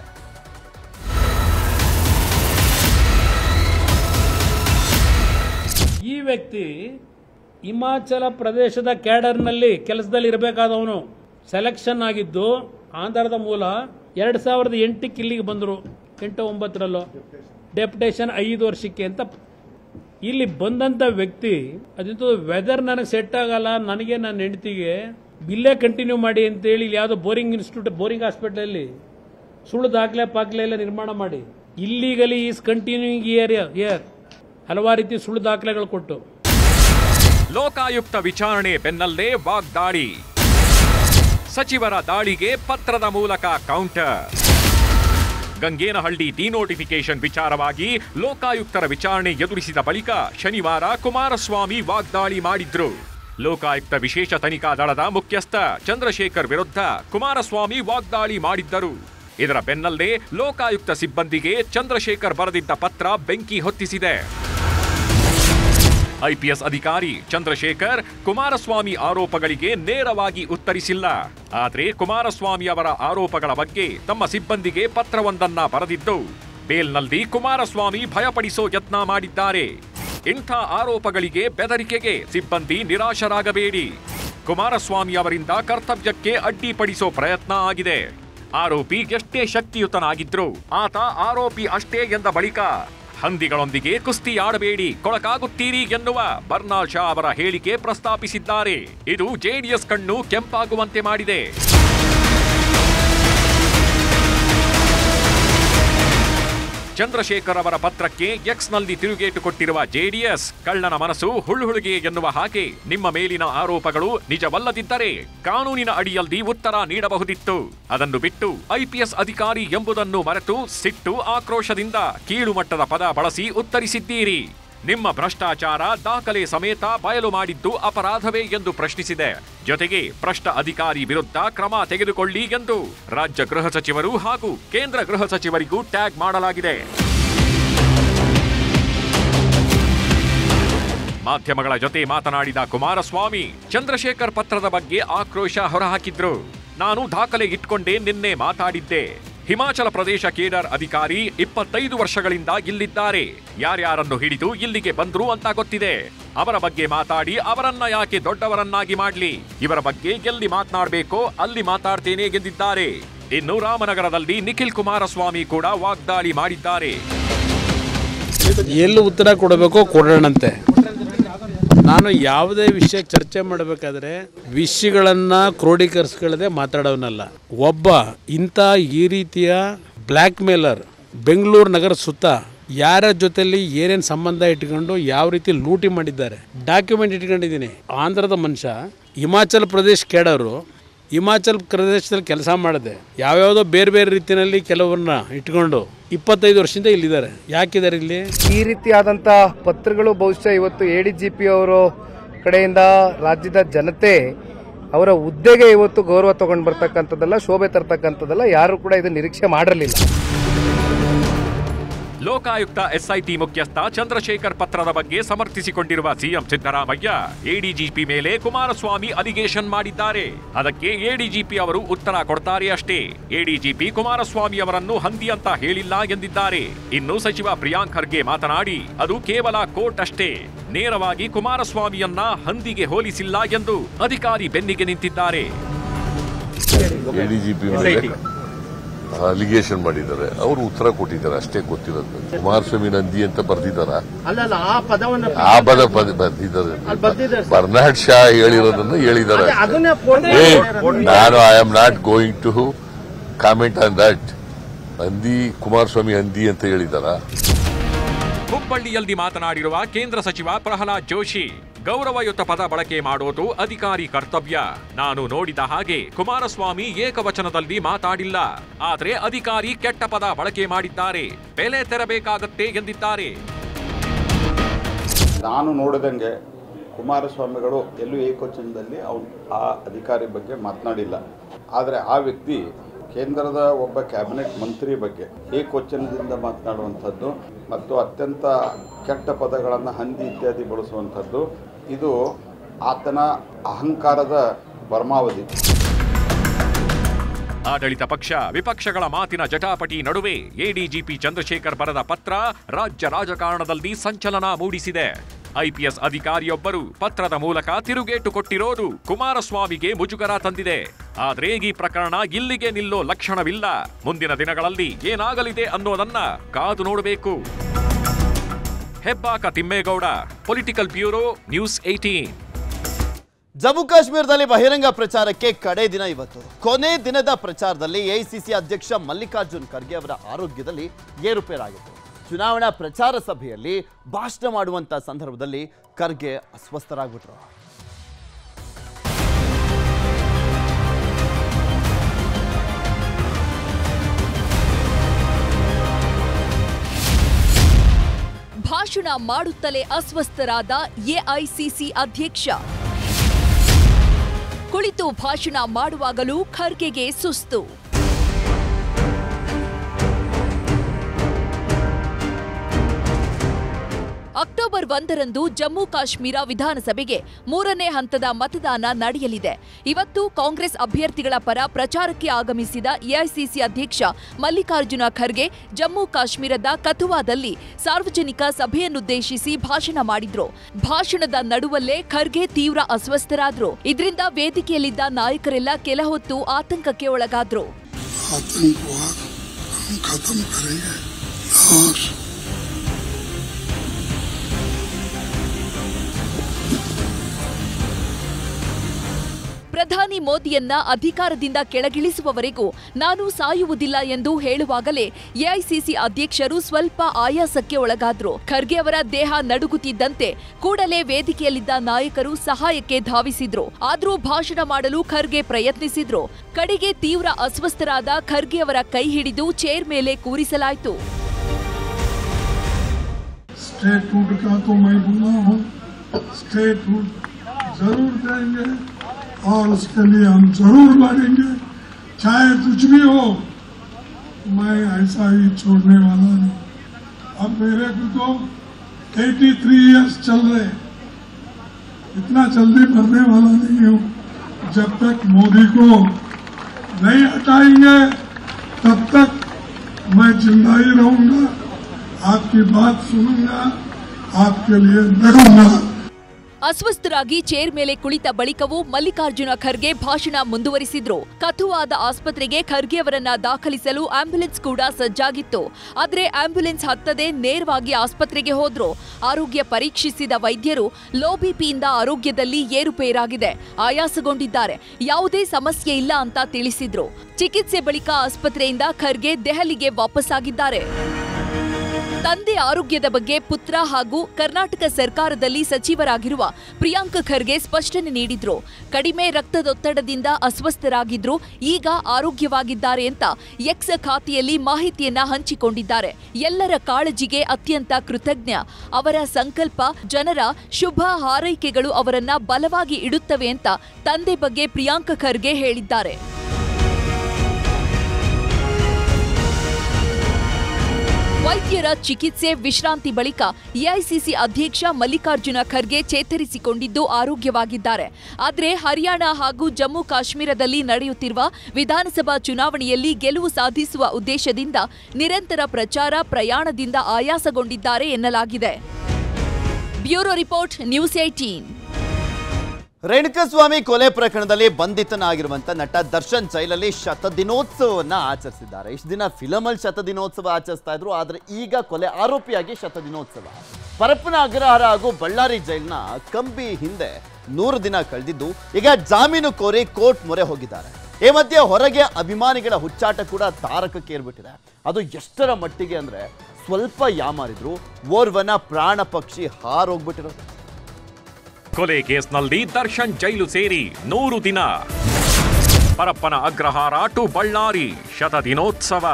Speaker 12: ಈ ವ್ಯಕ್ತಿ ಹಿಮಾಚಲ ಪ್ರದೇಶದ ಕ್ಯಾಡರ್ನಲ್ಲಿ ಕೆಲಸದಲ್ಲಿ ಇರಬೇಕಾದವನು ಸೆಲೆಕ್ಷನ್ ಆಗಿದ್ದು ಆಂಧ್ರದ ಮೂಲ ಎರಡು ಸಾವಿರದ ಎಂಟಕ್ಕೆ ಇಲ್ಲಿಗೆ ಬಂದರು ಎಂಟು ಒಂಬತ್ತರಲ್ಲೋ ಡೆಪ್ಯುಟೇಷನ್ ಐದು ವರ್ಷಕ್ಕೆ ಅಂತ ಇಲ್ಲಿ ಬಂದಂಥ ವ್ಯಕ್ತಿ ಅದಂತೂ ವೆದರ್ ನನಗೆ ಸೆಟ್ ಆಗಲ್ಲ ನನಗೆ ನನ್ನ ಹೆಂಡತಿಗೆ ಇಲ್ಲೇ ಕಂಟಿನ್ಯೂ ಮಾಡಿ ಅಂತೇಳಿ ಇಲ್ಲಿ ಯಾವುದೋ ಬೋರಿಂಗ್ ಇನ್ಸ್ಟಿಟ್ಯೂಟ್ ಬೋರಿಂಗ್ ಹಾಸ್ಪಿಟ್ಲಲ್ಲಿ ಸುಳ್ಳು ದಾಖಲೆ ಪಾಕ್ಲೆ ಎಲ್ಲ ನಿರ್ಮಾಣ ಮಾಡಿ ಇಲ್ಲಿಗಲಿ ಈಸ್ ಕಂಟಿನ್ಯೂಯಿಂಗ್ ಇಯರ್ ಇಯರ್ ಹಲವಾರು ರೀತಿ ಸುಳ್ಳು ದಾಖಲೆಗಳು ಕೊಟ್ಟು
Speaker 15: ಲೋಕಾಯುಕ್ತ ವಿಚಾರಣೆ ಬೆನ್ನಲ್ಲೇ ವಾಗ್ದಾಳಿ ಸಚಿವರ ದಾಳಿಗೆ ಪತ್ರದ ಮೂಲಕ ಕೌಂಟರ್ ಗಂಗೇನಹಳ್ಳಿ ಡಿನೋಟಿಫಿಕೇಶನ್ ವಿಚಾರವಾಗಿ ಲೋಕಾಯುಕ್ತರ ವಿಚಾರಣೆ ಎದುರಿಸಿದ ಬಳಿಕ ಶನಿವಾರ ಕುಮಾರಸ್ವಾಮಿ ವಾಗ್ದಾಳಿ ಮಾಡಿದ್ರು ಲೋಕಾಯುಕ್ತ ವಿಶೇಷ ತನಿಖಾ ದಳದ ಮುಖ್ಯಸ್ಥ ಚಂದ್ರಶೇಖರ್ ವಿರುದ್ಧ ಕುಮಾರಸ್ವಾಮಿ ವಾಗ್ದಾಳಿ ಮಾಡಿದ್ದರು ಇದರ ಬೆನ್ನಲ್ಲೇ ಲೋಕಾಯುಕ್ತ ಸಿಬ್ಬಂದಿಗೆ ಚಂದ್ರಶೇಖರ್ ಬರೆದಿದ್ದ ಪತ್ರ ಬೆಂಕಿ ಹೊತ್ತಿಸಿದೆ ಐಪಿಎಸ್ ಅಧಿಕಾರಿ ಚಂದ್ರಶೇಖರ್ ಕುಮಾರಸ್ವಾಮಿ ಆರೋಪಗಳಿಗೆ ನೇರವಾಗಿ ಉತ್ತರಿಸಿಲ್ಲ ಆದರೆ ಕುಮಾರಸ್ವಾಮಿ ಅವರ ಆರೋಪಗಳ ಬಗ್ಗೆ ತಮ್ಮ ಸಿಬ್ಬಂದಿಗೆ ಪತ್ರವೊಂದನ್ನ ಬರೆದಿದ್ದು ಬೇಲ್ನಲ್ಲಿ ಕುಮಾರಸ್ವಾಮಿ ಭಯಪಡಿಸೋ ಯತ್ನ ಮಾಡಿದ್ದಾರೆ ಇಂಥ ಆರೋಪಗಳಿಗೆ ಬೆದರಿಕೆಗೆ ಸಿಬ್ಬಂದಿ ನಿರಾಶರಾಗಬೇಡಿ ಕುಮಾರಸ್ವಾಮಿ ಅವರಿಂದ ಕರ್ತವ್ಯಕ್ಕೆ ಅಡ್ಡಿಪಡಿಸೋ ಪ್ರಯತ್ನ ಆಗಿದೆ ಆರೋಪಿ ಎಷ್ಟೇ ಶಕ್ತಿಯುತನಾಗಿದ್ರು ಆತ ಆರೋಪಿ ಅಷ್ಟೇ ಎಂದ ಬಳಿಕ ಹಂದಿಗಳೊಂದಿಗೆ ಕುಸ್ತಿ ಆಡಬೇಡಿ ಕೊಳಕಾಗುತ್ತೀರಿ ಎನ್ನುವ ಬರ್ನಾಲ್ ಶಾ ಅವರ ಹೇಳಿಕೆ ಪ್ರಸ್ತಾಪಿಸಿದ್ದಾರೆ ಇದು ಜೆಡಿಎಸ್ ಕಣ್ಣು ಕೆಂಪಾಗುವಂತೆ ಮಾಡಿದೆ ಚಂದ್ರಶೇಖರ್ ಅವರ ಪತ್ರಕ್ಕೆ ಎಕ್ಸ್ನಲ್ಲಿ ತಿರುಗೇಟು ಕೊಟ್ಟಿರುವ ಜೆಡಿಎಸ್ ಕಳ್ಳನ ಮನಸ್ಸು ಹುಳುಹುಳುಗೆ ಎನ್ನುವ ಹಾಗೆ ನಿಮ್ಮ ಮೇಲಿನ ಆರೋಪಗಳು ನಿಜವಲ್ಲದಿದ್ದರೆ ಕಾನೂನಿನ ಅಡಿಯಲ್ಲಿ ಉತ್ತರ ನೀಡಬಹುದಿತ್ತು ಅದನ್ನು ಬಿಟ್ಟು ಐಪಿಎಸ್ ಅಧಿಕಾರಿ ಎಂಬುದನ್ನು ಮರೆತು ಸಿಟ್ಟು ಆಕ್ರೋಶದಿಂದ ಕೀಳುಮಟ್ಟದ ಪದ ಬಳಸಿ ಉತ್ತರಿಸಿದ್ದೀರಿ ನಿಮ್ಮ ಭ್ರಷ್ಟಾಚಾರ ದಾಖಲೆ ಸಮೇತ ಬಯಲು ಮಾಡಿದ್ದು ಅಪರಾಧವೇ ಎಂದು ಪ್ರಶ್ನಿಸಿದೆ ಜೊತೆಗೆ ಭ್ರಷ್ಟ ಅಧಿಕಾರಿ ವಿರುದ್ಧ ಕ್ರಮ ತೆಗೆದುಕೊಳ್ಳಿ ಎಂದು ರಾಜ್ಯ ಗೃಹ ಸಚಿವರು ಹಾಗೂ ಕೇಂದ್ರ ಗೃಹ ಸಚಿವರಿಗೂ ಟ್ಯಾಗ್ ಮಾಡಲಾಗಿದೆ ಮಾಧ್ಯಮಗಳ ಜೊತೆ ಮಾತನಾಡಿದ ಕುಮಾರಸ್ವಾಮಿ ಚಂದ್ರಶೇಖರ್ ಪತ್ರದ ಬಗ್ಗೆ ಆಕ್ರೋಶ ಹೊರಹಾಕಿದ್ರು ನಾನು ದಾಖಲೆ ಇಟ್ಕೊಂಡೇ ನಿನ್ನೆ ಮಾತಾಡಿದ್ದೆ ಹಿಮಾಚಲ ಪ್ರದೇಶ ಕೇಡರ್ ಅಧಿಕಾರಿ ಇಪ್ಪತ್ತೈದು ವರ್ಷಗಳಿಂದ ಇಲ್ಲಿದ್ದಾರೆ ಯಾರ್ಯಾರನ್ನು ಹಿಡಿದು ಇಲ್ಲಿಗೆ ಬಂದ್ರು ಅಂತ ಗೊತ್ತಿದೆ ಅವರ ಬಗ್ಗೆ ಮಾತಾಡಿ ಅವರನ್ನ ಯಾಕೆ ದೊಡ್ಡವರನ್ನಾಗಿ ಮಾಡ್ಲಿ ಇವರ ಬಗ್ಗೆ ಎಲ್ಲಿ ಮಾತನಾಡಬೇಕೋ ಅಲ್ಲಿ ಮಾತಾಡ್ತೇನೆ ಎಂದಿದ್ದಾರೆ ಇನ್ನು ರಾಮನಗರದಲ್ಲಿ ನಿಖಿಲ್ ಕುಮಾರಸ್ವಾಮಿ ಕೂಡ ವಾಗ್ದಾಳಿ ಮಾಡಿದ್ದಾರೆ
Speaker 12: ಎಲ್ಲಿ ಉತ್ತರ ಕೊಡಬೇಕೋ ಕೊಡೋಣಂತೆ ನಾನು ಯಾವುದೇ ವಿಷಯ ಚರ್ಚೆ ಮಾಡಬೇಕಾದ್ರೆ ವಿಷಯಗಳನ್ನು ಕ್ರೋಢೀಕರಿಸ್ಕೊಳ್ಳದೆ ಮಾತಾಡೋನಲ್ಲ ಒಬ್ಬ ಇಂಥ ಈ ರೀತಿಯ ಬ್ಲ್ಯಾಕ್ ಮೇಲರ್ ಬೆಂಗಳೂರು ನಗರ ಸುತ್ತ ಯಾರ ಜೊತೆಲಿ ಏನೇನು ಸಂಬಂಧ ಇಟ್ಕೊಂಡು ಯಾವ ರೀತಿ ಲೂಟಿ ಮಾಡಿದ್ದಾರೆ ಡಾಕ್ಯುಮೆಂಟ್ ಇಟ್ಕೊಂಡಿದ್ದೀನಿ ಆಂಧ್ರದ ಮನುಷ್ಯ ಹಿಮಾಚಲ ಪ್ರದೇಶ್ ಕೇಡೋರು ಹಿಮಾಚಲ್ ಪ್ರದೇಶದಲ್ಲಿ ಕೆಲಸ ಮಾಡಿದೆ ಯಾವ್ಯಾವುದೋ ಬೇರೆ ಬೇರೆ ರೀತಿಯಲ್ಲಿ ಕೆಲವ್ರನ್ನ ಇಟ್ಕೊಂಡು ಇಪ್ಪತ್ತೈದು ವರ್ಷದಿಂದ ಇಲ್ಲಿದ್ದಾರೆ ಯಾಕಿದ್ದಾರೆ ಇಲ್ಲಿ
Speaker 16: ಈ ರೀತಿಯಾದಂಥ ಪತ್ರಗಳು ಬಹುಶಃ ಇವತ್ತು ಎ ಡಿ ಜಿ ಪಿ ಅವರು ಕಡೆಯಿಂದ ರಾಜ್ಯದ ಜನತೆ ಅವರ ಹುದ್ದೆಗೆ ಇವತ್ತು ಗೌರವ ತಗೊಂಡು ಬರ್ತಕ್ಕಂಥದ್ದಲ್ಲ ಶೋಭೆ ತರ್ತಕ್ಕಂಥದ್ದಲ್ಲ ಯಾರು ಕೂಡ ಇದು ನಿರೀಕ್ಷೆ ಮಾಡಿರಲಿಲ್ಲ
Speaker 15: ಲೋಕಾಯುಕ್ತ ಎಸ್ಐಟಿ ಮುಖ್ಯಸ್ಥ ಚಂದ್ರಶೇಖರ್ ಪತ್ರದ ಬಗ್ಗೆ ಸಮರ್ಥಿಸಿಕೊಂಡಿರುವ ಸಿಎಂ ಸಿದ್ದರಾಮಯ್ಯ ಎಡಿಜಿಪಿ ಮೇಲೆ ಕುಮಾರಸ್ವಾಮಿ ಅಲಿಗೇಷನ್ ಮಾಡಿದ್ದಾರೆ ಅದಕ್ಕೆ ಎಡಿಜಿಪಿ ಅವರು ಉತ್ತರ ಕೊಡ್ತಾರೆ ಅಷ್ಟೇ ಎಡಿಜಿಪಿ ಕುಮಾರಸ್ವಾಮಿ ಅವರನ್ನು ಹಂದಿ ಅಂತ ಹೇಳಿಲ್ಲ ಎಂದಿದ್ದಾರೆ ಇನ್ನು ಸಚಿವ ಪ್ರಿಯಾಂಕ್ ಖರ್ಗೆ ಮಾತನಾಡಿ ಅದು ಕೇವಲ ಕೋರ್ಟ್ ಅಷ್ಟೇ ನೇರವಾಗಿ ಕುಮಾರಸ್ವಾಮಿಯನ್ನ ಹಂದಿಗೆ ಹೋಲಿಸಿಲ್ಲ ಎಂದು ಅಧಿಕಾರಿ ಬೆನ್ನಿಗೆ ನಿಂತಿದ್ದಾರೆ
Speaker 17: ಎಡಿಜಿಪಿ ಮೇಲೆ ಅಲಿಗೇಷನ್ ಮಾಡಿದ್ದಾರೆ ಅವರು ಉತ್ತರ ಕೊಟ್ಟಿದ್ದಾರೆ ಅಷ್ಟೇ ಗೊತ್ತಿರೋದು ನನಗೆ. ಕುಮಾರಸ್ವಾಮಿ ನಂದಿ ಅಂತ ಬರ್ದಿದ್ದಾರ
Speaker 9: ಅಲ್ಲಲ್ಲ ಆ ಪದವನ್ನು
Speaker 17: ಆ ಪದ ಪದ ಬರ್ದಿದ್ದಾರೆ
Speaker 9: ಅಲ್ಲಿ ಬರ್ದಿದ್ದಾರೆ
Speaker 17: ಬರ್ನಾಡ್ ಶಾ ಹೇಳಿರೋದನ್ನ ಹೇಳಿದ್ದಾರೆ
Speaker 9: ಅದೇ ಅದನ್ನೇ quote
Speaker 17: ಏ,
Speaker 9: ಮಾಡಿದ್ದಾರೆ.
Speaker 17: ನಾನು I am not going to comment on that ಹಂದಿ ಕುಮಾರಸ್ವಾಮಿ ಹಂದಿ ಅಂತ ಹೇಳಿದಾರ
Speaker 15: ಹುಬ್ಬಳ್ಳಿಯಲ್ಲಿ ಮಾತನಾಡಿರುವ ಕೇಂದ್ರ ಸಚಿವ ಪ್ರಹ್ಲಾದ್ ಜೋಶಿ ಗೌರವಯುತ ಪದ ಬಳಕೆ ಮಾಡೋದು ಅಧಿಕಾರಿ ಕರ್ತವ್ಯ ನಾನು ನೋಡಿದ ಹಾಗೆ ಕುಮಾರಸ್ವಾಮಿ ಏಕವಚನದಲ್ಲಿ ಮಾತಾಡಿಲ್ಲ ಆದ್ರೆ ಅಧಿಕಾರಿ ಕೆಟ್ಟ ಪದ ಬಳಕೆ ಮಾಡಿದ್ದಾರೆ ಬೆಲೆ ತೆರಬೇಕಾಗತ್ತೆ ಎಂದಿದ್ದಾರೆ
Speaker 13: ನಾನು ನೋಡಿದಂಗೆ ಕುಮಾರಸ್ವಾಮಿಗಳು ಎಲ್ಲೂ ಏಕವಚನದಲ್ಲಿ ಅವನು ಆ ಅಧಿಕಾರಿ ಬಗ್ಗೆ ಮಾತನಾಡಿಲ್ಲ ಆದರೆ ಆ ವ್ಯಕ್ತಿ ಕೇಂದ್ರದ ಒಬ್ಬ ಕ್ಯಾಬಿನೆಟ್ ಮಂತ್ರಿ ಬಗ್ಗೆ ಏಕವಚನದಿಂದ ಮಾತನಾಡುವಂಥದ್ದು ಮತ್ತು ಅತ್ಯಂತ ಕೆಟ್ಟ ಪದಗಳನ್ನು ಹಂದಿ ಇತ್ಯಾದಿ ಬಳಸುವಂಥದ್ದು ಇದು ಆತನ ಅಹಂಕಾರದ ಪರಮಾವಧಿ
Speaker 15: ಆಡಳಿತ ಪಕ್ಷ ವಿಪಕ್ಷಗಳ ಮಾತಿನ ಜಟಾಪಟಿ ನಡುವೆ ಎಡಿಜಿಪಿ ಚಂದ್ರಶೇಖರ್ ಬರೆದ ಪತ್ರ ರಾಜ್ಯ ರಾಜಕಾರಣದಲ್ಲಿ ಸಂಚಲನ ಮೂಡಿಸಿದೆ ಐಪಿಎಸ್ ಅಧಿಕಾರಿಯೊಬ್ಬರು ಪತ್ರದ ಮೂಲಕ ತಿರುಗೇಟು ಕೊಟ್ಟಿರೋದು ಕುಮಾರಸ್ವಾಮಿಗೆ ಮುಜುಗರ ತಂದಿದೆ ಆದ್ರೆ ಈ ಪ್ರಕರಣ ಇಲ್ಲಿಗೆ ನಿಲ್ಲೋ ಲಕ್ಷಣವಿಲ್ಲ ಮುಂದಿನ ದಿನಗಳಲ್ಲಿ ಏನಾಗಲಿದೆ ಅನ್ನೋದನ್ನ ಕಾದು ನೋಡಬೇಕು Hebbaka Thimmegowda political bureau news eighteen
Speaker 1: Jammu ಕಾಶ್ಮೀರದಲ್ಲಿ ಬಹಿರಂಗ ಪ್ರಚಾರಕ್ಕೆ ಕಡೆ ದಿನ ಇವತ್ತು ಕೊನೆ ದಿನದ ಪ್ರಚಾರದಲ್ಲಿ ಎಐಸಿಸಿ ಅಧ್ಯಕ್ಷ ಮಲ್ಲಿಕಾರ್ಜುನ್ ಖರ್ಗೆ ಅವರ ಆರೋಗ್ಯದಲ್ಲಿ ಏರುಪೇರಾಗಿತ್ತು ಚುನಾವಣಾ ಪ್ರಚಾರ ಸಭೆಯಲ್ಲಿ ಭಾಷಣ ಮಾಡುವಂತ ಸಂದರ್ಭದಲ್ಲಿ ಖರ್ಗೆ ಅಸ್ವಸ್ಥರಾಗ್ಬಿಟ್ರು
Speaker 8: ಭಾಷಣ ಮಾಡುತ್ತಲೇ ಅಸ್ವಸ್ಥರಾದ ಎಐಸಿಸಿ ಅಧ್ಯಕ್ಷ ಕುಳಿತು ಭಾಷಣ ಮಾಡುವಾಗಲೂ ಖರ್ಗೆಗೆ ಸುಸ್ತು ಅಕ್ಟೋಬರ್ ಒಂದರಂದು ಜಮ್ಮು ಕಾಶ್ಮೀರ ವಿಧಾನಸಭೆಗೆ ಮೂರನೇ ಹಂತದ ಮತದಾನ ನಡೆಯಲಿದೆ ಇವತ್ತು ಕಾಂಗ್ರೆಸ್ ಅಭ್ಯರ್ಥಿಗಳ ಪರ ಪ್ರಚಾರಕ್ಕೆ ಆಗಮಿಸಿದ ಎಐಸಿಸಿ ಅಧ್ಯಕ್ಷ ಮಲ್ಲಿಕಾರ್ಜುನ ಖರ್ಗೆ ಜಮ್ಮು ಕಾಶ್ಮೀರದ ಕಥುವಾದಲ್ಲಿ ಸಾರ್ವಜನಿಕ ಸಭೆಯನ್ನುದ್ದೇಶಿಸಿ ಭಾಷಣ ಮಾಡಿದ್ರು ಭಾಷಣದ ನಡುವಲ್ಲೇ ಖರ್ಗೆ ತೀವ್ರ ಅಸ್ವಸ್ಥರಾದ್ರು ಇದರಿಂದ ವೇದಿಕೆಯಲ್ಲಿದ್ದ ನಾಯಕರೆಲ್ಲ ಕೆಲ ಹೊತ್ತು ಆತಂಕಕ್ಕೆ ಒಳಗಾದ್ರು
Speaker 18: आतंकवाद हम खत्म करेंगे और
Speaker 8: ಪ್ರಧಾನಿ ಮೋದಿಯನ್ನ ಅಧಿಕಾರದಿಂದ ಕೆಳಗಿಳಿಸುವವರೆಗೂ ನಾನು ಸಾಯುವುದಿಲ್ಲ ಎಂದು ಹೇಳುವಾಗಲೇ ಎಐಸಿಸಿ ಅಧ್ಯಕ್ಷರು ಸ್ವಲ್ಪ ಆಯಾಸಕ್ಕೆ ಒಳಗಾದ್ರು ಖರ್ಗೆ ಅವರ ದೇಹ ನಡುಗುತ್ತಿದ್ದಂತೆ ಕೂಡಲೇ ವೇದಿಕೆಯಲ್ಲಿದ್ದ ನಾಯಕರು ಸಹಾಯಕ್ಕೆ ಧಾವಿಸಿದ್ರು ಆದ್ರೂ ಭಾಷಣ ಮಾಡಲು ಖರ್ಗೆ ಪ್ರಯತ್ನಿಸಿದ್ರು ಕಡೆಗೆ ತೀವ್ರ ಅಸ್ವಸ್ಥರಾದ ಖರ್ಗೆ ಅವರ ಕೈ ಹಿಡಿದು ಚೇರ್ ಮೇಲೆ ಕೂರಿಸಲಾಯಿತು
Speaker 18: स्टेट फूड का तो मैं बोला हूँ स्टेट फूड जरूर देंगे और उसके लिए हम जरूर लड़ेंगे चाहे कुछ भी हो मैं ऐसा ही छोड़ने वाला नहीं अब मेरे को तो 83 इयर्स चल रहे इतना जल्दी मरने वाला नहीं हूँ जब तक मोदी को नहीं हटाएंगे तब तक मैं जिंदा ही रहूंगा आपकी बात सुनूंगा आपके लिए लड़ूंगा
Speaker 8: ಅಸ್ವಸ್ಥರಾಗಿ ಚೇರ್ ಮೇಲೆ ಕುಳಿತ ಬಳಿಕವೂ ಮಲ್ಲಿಕಾರ್ಜುನ ಖರ್ಗೆ ಭಾಷಣ ಮುಂದುವರಿಸಿದ್ರು ಕಥುವಾದ ಆಸ್ಪತ್ರೆಗೆ ಖರ್ಗೆ ಅವರನ್ನ ದಾಖಲಿಸಲು ಆಂಬ್ಯುಲೆನ್ಸ್ ಕೂಡ ಸಜ್ಜಾಗಿತ್ತು ಆದ್ರೆ ಆಂಬ್ಯುಲೆನ್ಸ್ ಹತ್ತದೇ ನೇರವಾಗಿ ಆಸ್ಪತ್ರೆಗೆ ಹೋದ್ರು ಆರೋಗ್ಯ ಪರೀಕ್ಷಿಸಿದ ವೈದ್ಯರು ಲೋ ಬಿಪಿಯಿಂದ ಆರೋಗ್ಯದಲ್ಲಿ ಏರುಪೇರಾಗಿದೆ ಆಯಾಸಗೊಂಡಿದ್ದಾರೆ ಯಾವುದೇ ಸಮಸ್ಯೆ ಇಲ್ಲ ಅಂತ ತಿಳಿಸಿದ್ರು ಚಿಕಿತ್ಸೆ ಬಳಿಕ ಆಸ್ಪತ್ರೆಯಿಂದ ಖರ್ಗೆ ದೆಹಲಿಗೆ ವಾಪಸ್ಸಾಗಿದ್ದಾರೆ ತಂದೆ ಆರೋಗ್ಯದ ಬಗ್ಗೆ ಪುತ್ರ ಹಾಗೂ ಕರ್ನಾಟಕ ಸರ್ಕಾರದಲ್ಲಿ ಸಚಿವರಾಗಿರುವ ಪ್ರಿಯಾಂಕ್ ಖರ್ಗೆ ಸ್ಪಷ್ಟನೆ ನೀಡಿದ್ರು ಕಡಿಮೆ ರಕ್ತದೊತ್ತಡದಿಂದ ಅಸ್ವಸ್ಥರಾಗಿದ್ರು ಈಗ ಆರೋಗ್ಯವಾಗಿದ್ದಾರೆ ಅಂತ ಎಕ್ಸ್ ಖಾತೆಯಲ್ಲಿ ಮಾಹಿತಿಯನ್ನ ಹಂಚಿಕೊಂಡಿದ್ದಾರೆ ಎಲ್ಲರ ಕಾಳಜಿಗೆ ಅತ್ಯಂತ ಕೃತಜ್ಞ ಅವರ ಸಂಕಲ್ಪ ಜನರ ಶುಭ ಹಾರೈಕೆಗಳು ಅವರನ್ನ ಬಲವಾಗಿ ಇಡುತ್ತವೆ ಅಂತ ತಂದೆ ಬಗ್ಗೆ ಪ್ರಿಯಾಂಕ್ ಖರ್ಗೆ ಹೇಳಿದ್ದಾರೆ ವೈದ್ಯರ ಚಿಕಿತ್ಸೆ ವಿಶ್ರಾಂತಿ ಬಳಿಕ ಎಐಸಿಸಿ ಅಧ್ಯಕ್ಷ ಮಲ್ಲಿಕಾರ್ಜುನ ಖರ್ಗೆ ಚೇತರಿಸಿಕೊಂಡಿದ್ದು ಆರೋಗ್ಯವಾಗಿದ್ದಾರೆ ಆದರೆ ಹರಿಯಾಣ ಹಾಗೂ ಜಮ್ಮು ಕಾಶ್ಮೀರದಲ್ಲಿ ನಡೆಯುತ್ತಿರುವ ವಿಧಾನಸಭಾ ಚುನಾವಣೆಯಲ್ಲಿ ಗೆಲುವು ಸಾಧಿಸುವ ಉದ್ದೇಶದಿಂದ ನಿರಂತರ ಪ್ರಚಾರ ಪ್ರಯಾಣದಿಂದ ಆಯಾಸಗೊಂಡಿದ್ದಾರೆ ಎನ್ನಲಾಗಿದೆ bureau report news eighteen
Speaker 1: Renukaswamy ಕೊಲೆ ಪ್ರಕರಣದಲ್ಲಿ ಬಂಧಿತನಾಗಿರುವಂತ ನಟ ದರ್ಶನ್ ಜೈಲಲ್ಲಿ ಶತದಿನೋತ್ಸವವನ್ನ ಆಚರಿಸಿದ್ದಾರೆ ಇಷ್ಟು ದಿನ ಫಿಲಮಲ್ಲಿ ಶತದಿನೋತ್ಸವ ಆಚರಿಸ್ತಾ ಇದ್ರು ಆದ್ರೆ ಈಗ ಕೊಲೆ ಆರೋಪಿಯಾಗಿ ಶತದಿನೋತ್ಸವ ಪರಪ್ಪನ ಅಗ್ರಹಾರ ಹಾಗೂ ಬಳ್ಳಾರಿ ಜೈಲಿನ ಕಂಬಿ ಹಿಂದೆ ನೂರು ದಿನ ಕಳೆದಿದ್ದು ಈಗ ಜಾಮೀನು ಕೋರಿ ಕೋರ್ಟ್ ಮೊರೆ ಹೋಗಿದ್ದಾರೆ ಈ ಮಧ್ಯೆ ಹೊರಗೆ ಅಭಿಮಾನಿಗಳ ಹುಚ್ಚಾಟ ಕೂಡ ತಾರಕಕ್ಕೆ ಏರ್ಬಿಟ್ಟಿದೆ ಅದು ಎಷ್ಟರ ಮಟ್ಟಿಗೆ ಅಂದ್ರೆ ಸ್ವಲ್ಪ ಯಾಮಾರಿದ್ರು ಓರ್ವನ ಪ್ರಾಣ ಪಕ್ಷಿ ಹಾರೋಗ್ಬಿಟ್ಟಿರೋದು
Speaker 15: ಕೊಲೆ ಕೇಸ್ನಲ್ಲಿ ದರ್ಶನ್ ಜೈಲು ಸೇರಿ ನೂರು ದಿನ ಪರಪ್ಪನ ಅಗ್ರಹಾರ ಟು ಬಳ್ಳಾರಿ ಶತದಿನೋತ್ಸವ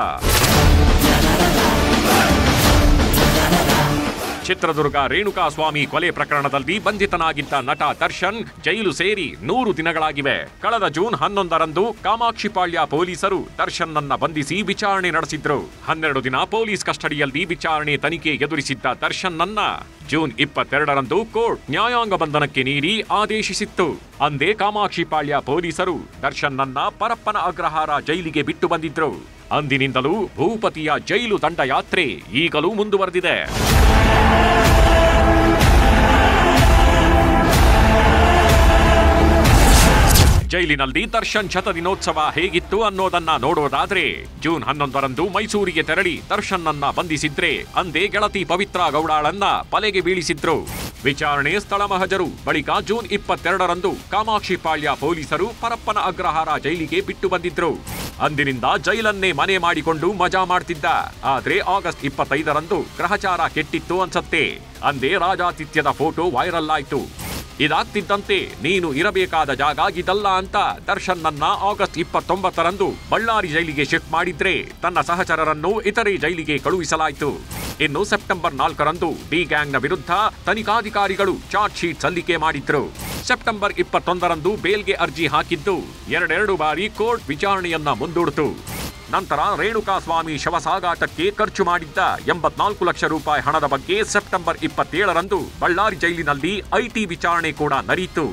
Speaker 15: ಚಿತ್ರದುರ್ಗ ರೇಣುಕಾಸ್ವಾಮಿ ಕೊಲೆ ಪ್ರಕರಣದಲ್ಲಿ ಬಂಧಿತನಾಗಿದ್ದ ನಟ ದರ್ಶನ್ ಜೈಲು ಸೇರಿ ನೂರು ದಿನಗಳಾಗಿವೆ ಕಳೆದ ಜೂನ್ ಹನ್ನೊಂದರಂದು ಕಾಮಾಕ್ಷಿಪಾಳ್ಯ ಪೊಲೀಸರು ದರ್ಶನ್ನನ್ನ ಬಂಧಿಸಿ ವಿಚಾರಣೆ ನಡೆಸಿದ್ರು ಹನ್ನೆರಡು ದಿನ ಪೊಲೀಸ್ ಕಸ್ಟಡಿಯಲ್ಲಿ ವಿಚಾರಣೆ ತನಿಖೆ ಎದುರಿಸಿದ್ದ ದರ್ಶನ್ನನ್ನ ಜೂನ್ ಇಪ್ಪತ್ತೆರಡರಂದು ಕೋರ್ಟ್ ನ್ಯಾಯಾಂಗ ಬಂಧನಕ್ಕೆ ನೀಡಿ ಆದೇಶಿಸಿತ್ತು ಅಂದೇ ಕಾಮಾಕ್ಷಿಪಾಳ್ಯ ಪೊಲೀಸರು ದರ್ಶನ್ನನ್ನ ಪರಪ್ಪನ ಅಗ್ರಹಾರ ಜೈಲಿಗೆ ಬಿಟ್ಟು ಬಂದಿದ್ರು ಅಂದಿನಿಂದಲೂ ಭೂಪತಿಯ ಜೈಲು ದಂಡಯಾತ್ರೆ ಈಗಲೂ ಮುಂದುವರೆದಿದೆ ಜೈಲಿನಲ್ಲಿ ದರ್ಶನ್ ಶತದಿನೋತ್ಸವ ಹೇಗಿತ್ತು ಅನ್ನೋದನ್ನ ನೋಡೋದಾದ್ರೆ ಜೂನ್ ಹನ್ನೊಂದರಂದು ಮೈಸೂರಿಗೆ ತೆರಳಿ ದರ್ಶನ್ನನ್ನ ಬಂಧಿಸಿದ್ರೆ ಅಂದೇ ಗೆಳತಿ ಪವಿತ್ರ ಗೌಡಾಳನ್ನ ಬಲೆಗೆ ಬೀಳಿಸಿದ್ರು ವಿಚಾರಣೆ ಸ್ಥಳ ಮಹಜರು ಬಳಿಕ ಜೂನ್ ಇಪ್ಪತ್ತೆರಡರಂದು ಕಾಮಾಕ್ಷಿಪಾಳ್ಯ ಪೊಲೀಸರು ಪರಪ್ಪನ ಅಗ್ರಹಾರ ಜೈಲಿಗೆ ಬಿಟ್ಟು ಬಂದಿದ್ರು ಅಂದಿನಿಂದ ಜೈಲನ್ನೇ ಮನೆ ಮಾಡಿಕೊಂಡು ಮಜಾ ಮಾಡ್ತಿದ್ದ ಆದ್ರೆ ಆಗಸ್ಟ್ ಇಪ್ಪತ್ತೈದರಂದು ಗ್ರಹಚಾರ ಕೆಟ್ಟಿತ್ತು ಅನ್ಸತ್ತೆ ಅಂದೇ ರಾಜಾತಿಥ್ಯದ ಫೋಟೋ ವೈರಲ್ ಆಯ್ತು ಇದಾಗ್ತಿದ್ದಂತೆ ನೀನು ಇರಬೇಕಾದ ಜಾಗ ಇದಲ್ಲ ಅಂತ ದರ್ಶನ್ ನನ್ನ ಆಗಸ್ಟ್ ಇಪ್ಪತ್ತೊಂಬತ್ತರಂದು ಬಳ್ಳಾರಿ ಜೈಲಿಗೆ ಶಿಫ್ಟ್ ಮಾಡಿದ್ರೆ ತನ್ನ ಸಹಚರರನ್ನು ಇತರೆ ಜೈಲಿಗೆ ಕಳುಹಿಸಲಾಯಿತು ಇನ್ನು ಸೆಪ್ಟೆಂಬರ್ ನಾಲ್ಕರಂದು ಡಿ ಗ್ಯಾಂಗ್ನ ವಿರುದ್ಧ ತನಿಖಾಧಿಕಾರಿಗಳು ಚಾರ್ಜ್ ಶೀಟ್ ಸಲ್ಲಿಕೆ ಮಾಡಿದ್ರು ಸೆಪ್ಟೆಂಬರ್ ಇಪ್ಪತ್ತೊಂದರಂದು ಬೇಲ್ಗೆ ಅರ್ಜಿ ಹಾಕಿದ್ದು ಎರಡೆರಡು ಬಾರಿ ಕೋರ್ಟ್ ವಿಚಾರಣೆಯನ್ನ ಮುಂದೂಡಿತು ನಂತರ ರೇಣುಕಾಸ್ವಾಮಿ ಶವ ಸಾಗಾಟಕ್ಕೆ ಖರ್ಚು ಮಾಡಿದ್ದ ಎಂಬತ್ನಾಲ್ಕು ಲಕ್ಷ ರೂಪಾಯಿ ಹಣದ ಬಗ್ಗೆ ಸೆಪ್ಟೆಂಬರ್ ಇಪ್ಪತ್ತೇಳರಂದು ಬಳ್ಳಾರಿ ಜೈಲಿನಲ್ಲಿ ಐಟಿ ವಿಚಾರಣೆ ಕೂಡ ನಡೆಯಿತು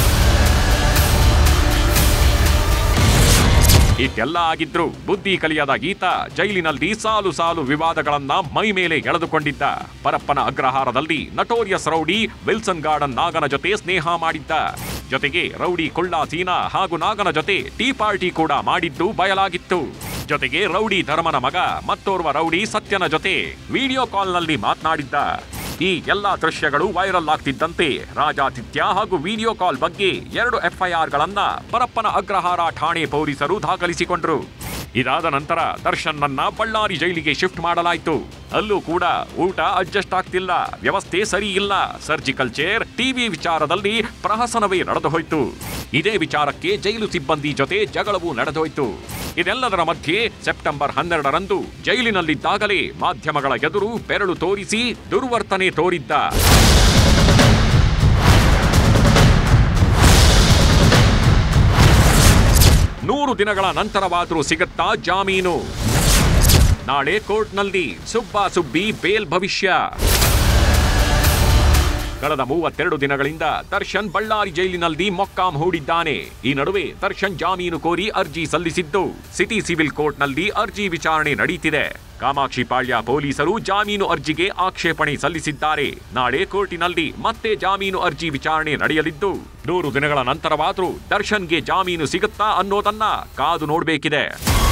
Speaker 15: ಇದೆಲ್ಲ ಆಗಿದ್ರು ಬುದ್ಧಿ ಕಲಿಯದ ಗೀತ ಜೈಲಿನಲ್ಲಿ ಸಾಲು ಸಾಲು ವಿವಾದಗಳನ್ನ ಮೈ ಮೇಲೆ ಎಳೆದುಕೊಂಡಿದ್ದ ಪರಪ್ಪನ ಅಗ್ರಹಾರದಲ್ಲಿ ನಟೋರಿಯಸ್ ರೌಡಿ ವಿಲ್ಸನ್ ಗಾರ್ಡನ್ ನಾಗನ ಜೊತೆ ಸ್ನೇಹ ಮಾಡಿದ್ದ ಜೊತೆಗೆ ರೌಡಿ ಕೊಳ್ಳ ಸೀನಾ ಹಾಗೂ ನಾಗನ ಜೊತೆ ಟೀ ಪಾರ್ಟಿ ಕೂಡ ಮಾಡಿದ್ದು ಬಯಲಾಗಿತ್ತು ಜೊತೆಗೆ ರೌಡಿ ಧರ್ಮನ ಮಗ ಮತ್ತೋರ್ವ ರೌಡಿ ಸತ್ಯನ ಜೊತೆ ವಿಡಿಯೋ ಕಾಲ್ನಲ್ಲಿ ಮಾತನಾಡಿದ್ದ ಈ ಎಲ್ಲಾ ದೃಶ್ಯಗಳು ವೈರಲ್ ಆಗ್ತಿದ್ದಂತೆ ರಾಜಾತಿಥ್ಯ ಹಾಗೂ ವಿಡಿಯೋ ಕಾಲ್ ಬಗ್ಗೆ ಎರಡು ಎಫ್ಐಆರ್ಗಳನ್ನ ಪರಪ್ಪನ ಅಗ್ರಹಾರ ಠಾಣೆ ಪೊಲೀಸರು ದಾಖಲಿಸಿಕೊಂಡ್ರು ಇದಾದ ನಂತರ ದರ್ಶನ್ನನ್ನ ಬಳ್ಳಾರಿ ಜೈಲಿಗೆ ಶಿಫ್ಟ್ ಮಾಡಲಾಯಿತು ಅಲ್ಲೂ ಕೂಡ ಊಟ ಅಡ್ಜಸ್ಟ್ ಆಗ್ತಿಲ್ಲ ವ್ಯವಸ್ಥೆ ಸರಿ ಇಲ್ಲ ಸರ್ಜಿಕಲ್ ಚೇರ್ ಟಿವಿ ವಿಚಾರದಲ್ಲಿ ಪ್ರಹಸನವೇ ನಡೆದು ಹೋಯ್ತು ಇದೇ ವಿಚಾರಕ್ಕೆ ಜೈಲು ಸಿಬ್ಬಂದಿ ಜೊತೆ ಜಗಳವೂ ನಡೆದೋಯ್ತು ಇದೆಲ್ಲದರ ಮಧ್ಯೆ ಸೆಪ್ಟೆಂಬರ್ ಹನ್ನೆರಡರಂದು ಜೈಲಿನಲ್ಲಿದ್ದಾಗಲೇ ಮಾಧ್ಯಮಗಳ ಎದುರು ಬೆರಳು ತೋರಿಸಿ ದುರ್ವರ್ತನೆ ತೋರಿದ್ದ ನೂರು ದಿನಗಳ ನಂತರವಾದರೂ ಸಿಗುತ್ತಾ ಜಾಮೀನು ನಾಳೆ ಕೋರ್ಟ್ನಲ್ಲಿ ಸುಬ್ಬಾ ಸುಬ್ಬಿ ಬೇಲ್ ಭವಿಷ್ಯ ಕಳೆದ ಮೂವತ್ತೆರಡು ದಿನಗಳಿಂದ ದರ್ಶನ್ ಬಳ್ಳಾರಿ ಜೈಲಿನಲ್ಲಿ ಮೊಕ್ಕಾಂ ಹೂಡಿದ್ದಾನೆ ಈ ನಡುವೆ ದರ್ಶನ್ ಜಾಮೀನು ಕೋರಿ ಅರ್ಜಿ ಸಲ್ಲಿಸಿದ್ದು ಸಿಟಿ ಸಿವಿಲ್ ಕೋರ್ಟ್ನಲ್ಲಿ ಅರ್ಜಿ ವಿಚಾರಣೆ ನಡೆಯುತ್ತಿದೆ ಕಾಮಾಕ್ಷಿಪಾಳ್ಯ ಪೊಲೀಸರು ಜಾಮೀನು ಅರ್ಜಿಗೆ ಆಕ್ಷೇಪಣೆ ಸಲ್ಲಿಸಿದ್ದಾರೆ ನಾಳೆ ಕೋರ್ಟಿನಲ್ಲಿ ಮತ್ತೆ ಜಾಮೀನು ಅರ್ಜಿ ವಿಚಾರಣೆ ನಡೆಯಲಿದ್ದು ನೂರು ದಿನಗಳ ನಂತರವಾದರೂ ದರ್ಶನ್ಗೆ ಜಾಮೀನು ಸಿಗುತ್ತಾ ಅನ್ನೋದನ್ನ ಕಾದು ನೋಡಬೇಕಿದೆ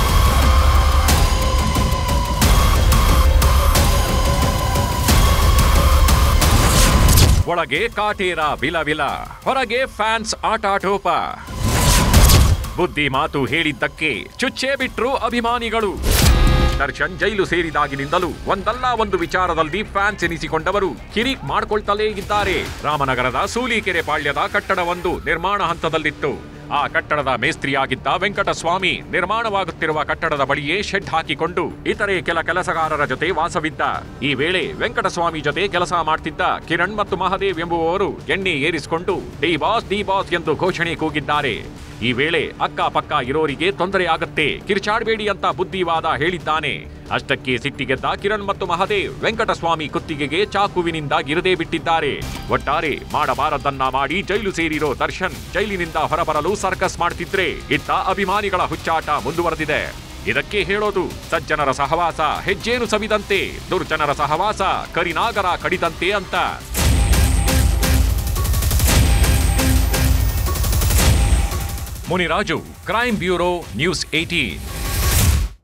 Speaker 15: ಒಳಗೆ ಕಾಟೇರ ವಿಲ ವಿಲ ಹೊರಗೆ ಫ್ಯಾನ್ಸ್ ಆಟಾಟೋಪ ಬುದ್ಧಿ ಮಾತು ಹೇಳಿದ್ದಕ್ಕೆ ಚುಚ್ಚೇ ಬಿಟ್ರು ಅಭಿಮಾನಿಗಳು ದರ್ಶನ್ ಜೈಲು ಸೇರಿದಾಗಿನಿಂದಲೂ ಒಂದಲ್ಲ ಒಂದು ವಿಚಾರದಲ್ಲಿ ಫ್ಯಾನ್ಸ್ ಎನಿಸಿಕೊಂಡವರು ಕಿರಿಕ್ ಮಾಡ್ಕೊಳ್ತಲೇ ಇದ್ದಾರೆ ರಾಮನಗರದ ಸೂಲಿಕೆರೆ ಪಾಳ್ಯದ ಕಟ್ಟಡವೊಂದು ನಿರ್ಮಾಣ ಹಂತದಲ್ಲಿತ್ತು ಆ ಕಟ್ಟಡದ ಮೇಸ್ತ್ರಿಯಾಗಿದ್ದ ವೆಂಕಟಸ್ವಾಮಿ ನಿರ್ಮಾಣವಾಗುತ್ತಿರುವ ಕಟ್ಟಡದ ಬಳಿಯೇ ಶೆಡ್ ಹಾಕಿಕೊಂಡು ಇತರೆ ಕೆಲ ಕೆಲಸಗಾರರ ಜೊತೆ ವಾಸವಿದ್ದ ಈ ವೇಳೆ ವೆಂಕಟಸ್ವಾಮಿ ಜೊತೆ ಕೆಲಸ ಮಾಡ್ತಿದ್ದ ಕಿರಣ್ ಮತ್ತು ಮಹದೇವ್ ಎಂಬುವವರು ಎಣ್ಣೆ ಏರಿಸಿಕೊಂಡು ಡಿ ಬಾಸ್ ಡಿ ಬಾಸ್ ಎಂದು ಘೋಷಣೆ ಕೂಗಿದ್ದಾರೆ ಈ ವೇಳೆ ಅಕ್ಕಪಕ್ಕ ಇರೋರಿಗೆ ತೊಂದರೆ ಆಗತ್ತೆ ಕಿರ್ಚಾಡಬೇಡಿ ಅಂತ ಬುದ್ಧಿವಾದ ಹೇಳಿದ್ದಾನೆ ಅಷ್ಟಕ್ಕೆ ಸಿಟ್ಟಿಗೆದ್ದ ಕಿರಣ್ ಮತ್ತು ಮಹದೇವ್ ವೆಂಕಟಸ್ವಾಮಿ ಕುತ್ತಿಗೆಗೆ ಚಾಕುವಿನಿಂದ ಗಿರದೇ ಬಿಟ್ಟಿದ್ದಾರೆ ಒಟ್ಟಾರೆ ಮಾಡಬಾರದನ್ನ ಮಾಡಿ ಜೈಲು ಸೇರಿರೋ ದರ್ಶನ್ ಜೈಲಿನಿಂದ ಹೊರಬರಲು ಸರ್ಕಸ್ ಮಾಡ್ತಿದ್ರೆ ಇತ್ತ ಅಭಿಮಾನಿಗಳ ಹುಚ್ಚಾಟ ಮುಂದುವರೆದಿದೆ ಇದಕ್ಕೆ ಹೇಳೋದು ಸಜ್ಜನರ ಸಹವಾಸ ಹೆಜ್ಜೇನು ಸವಿದಂತೆ ದುರ್ಜನರ ಸಹವಾಸ ಕರಿನಾಗರ ಕಡಿದಂತೆ ಅಂತ Muniraju crime bureau news eighteen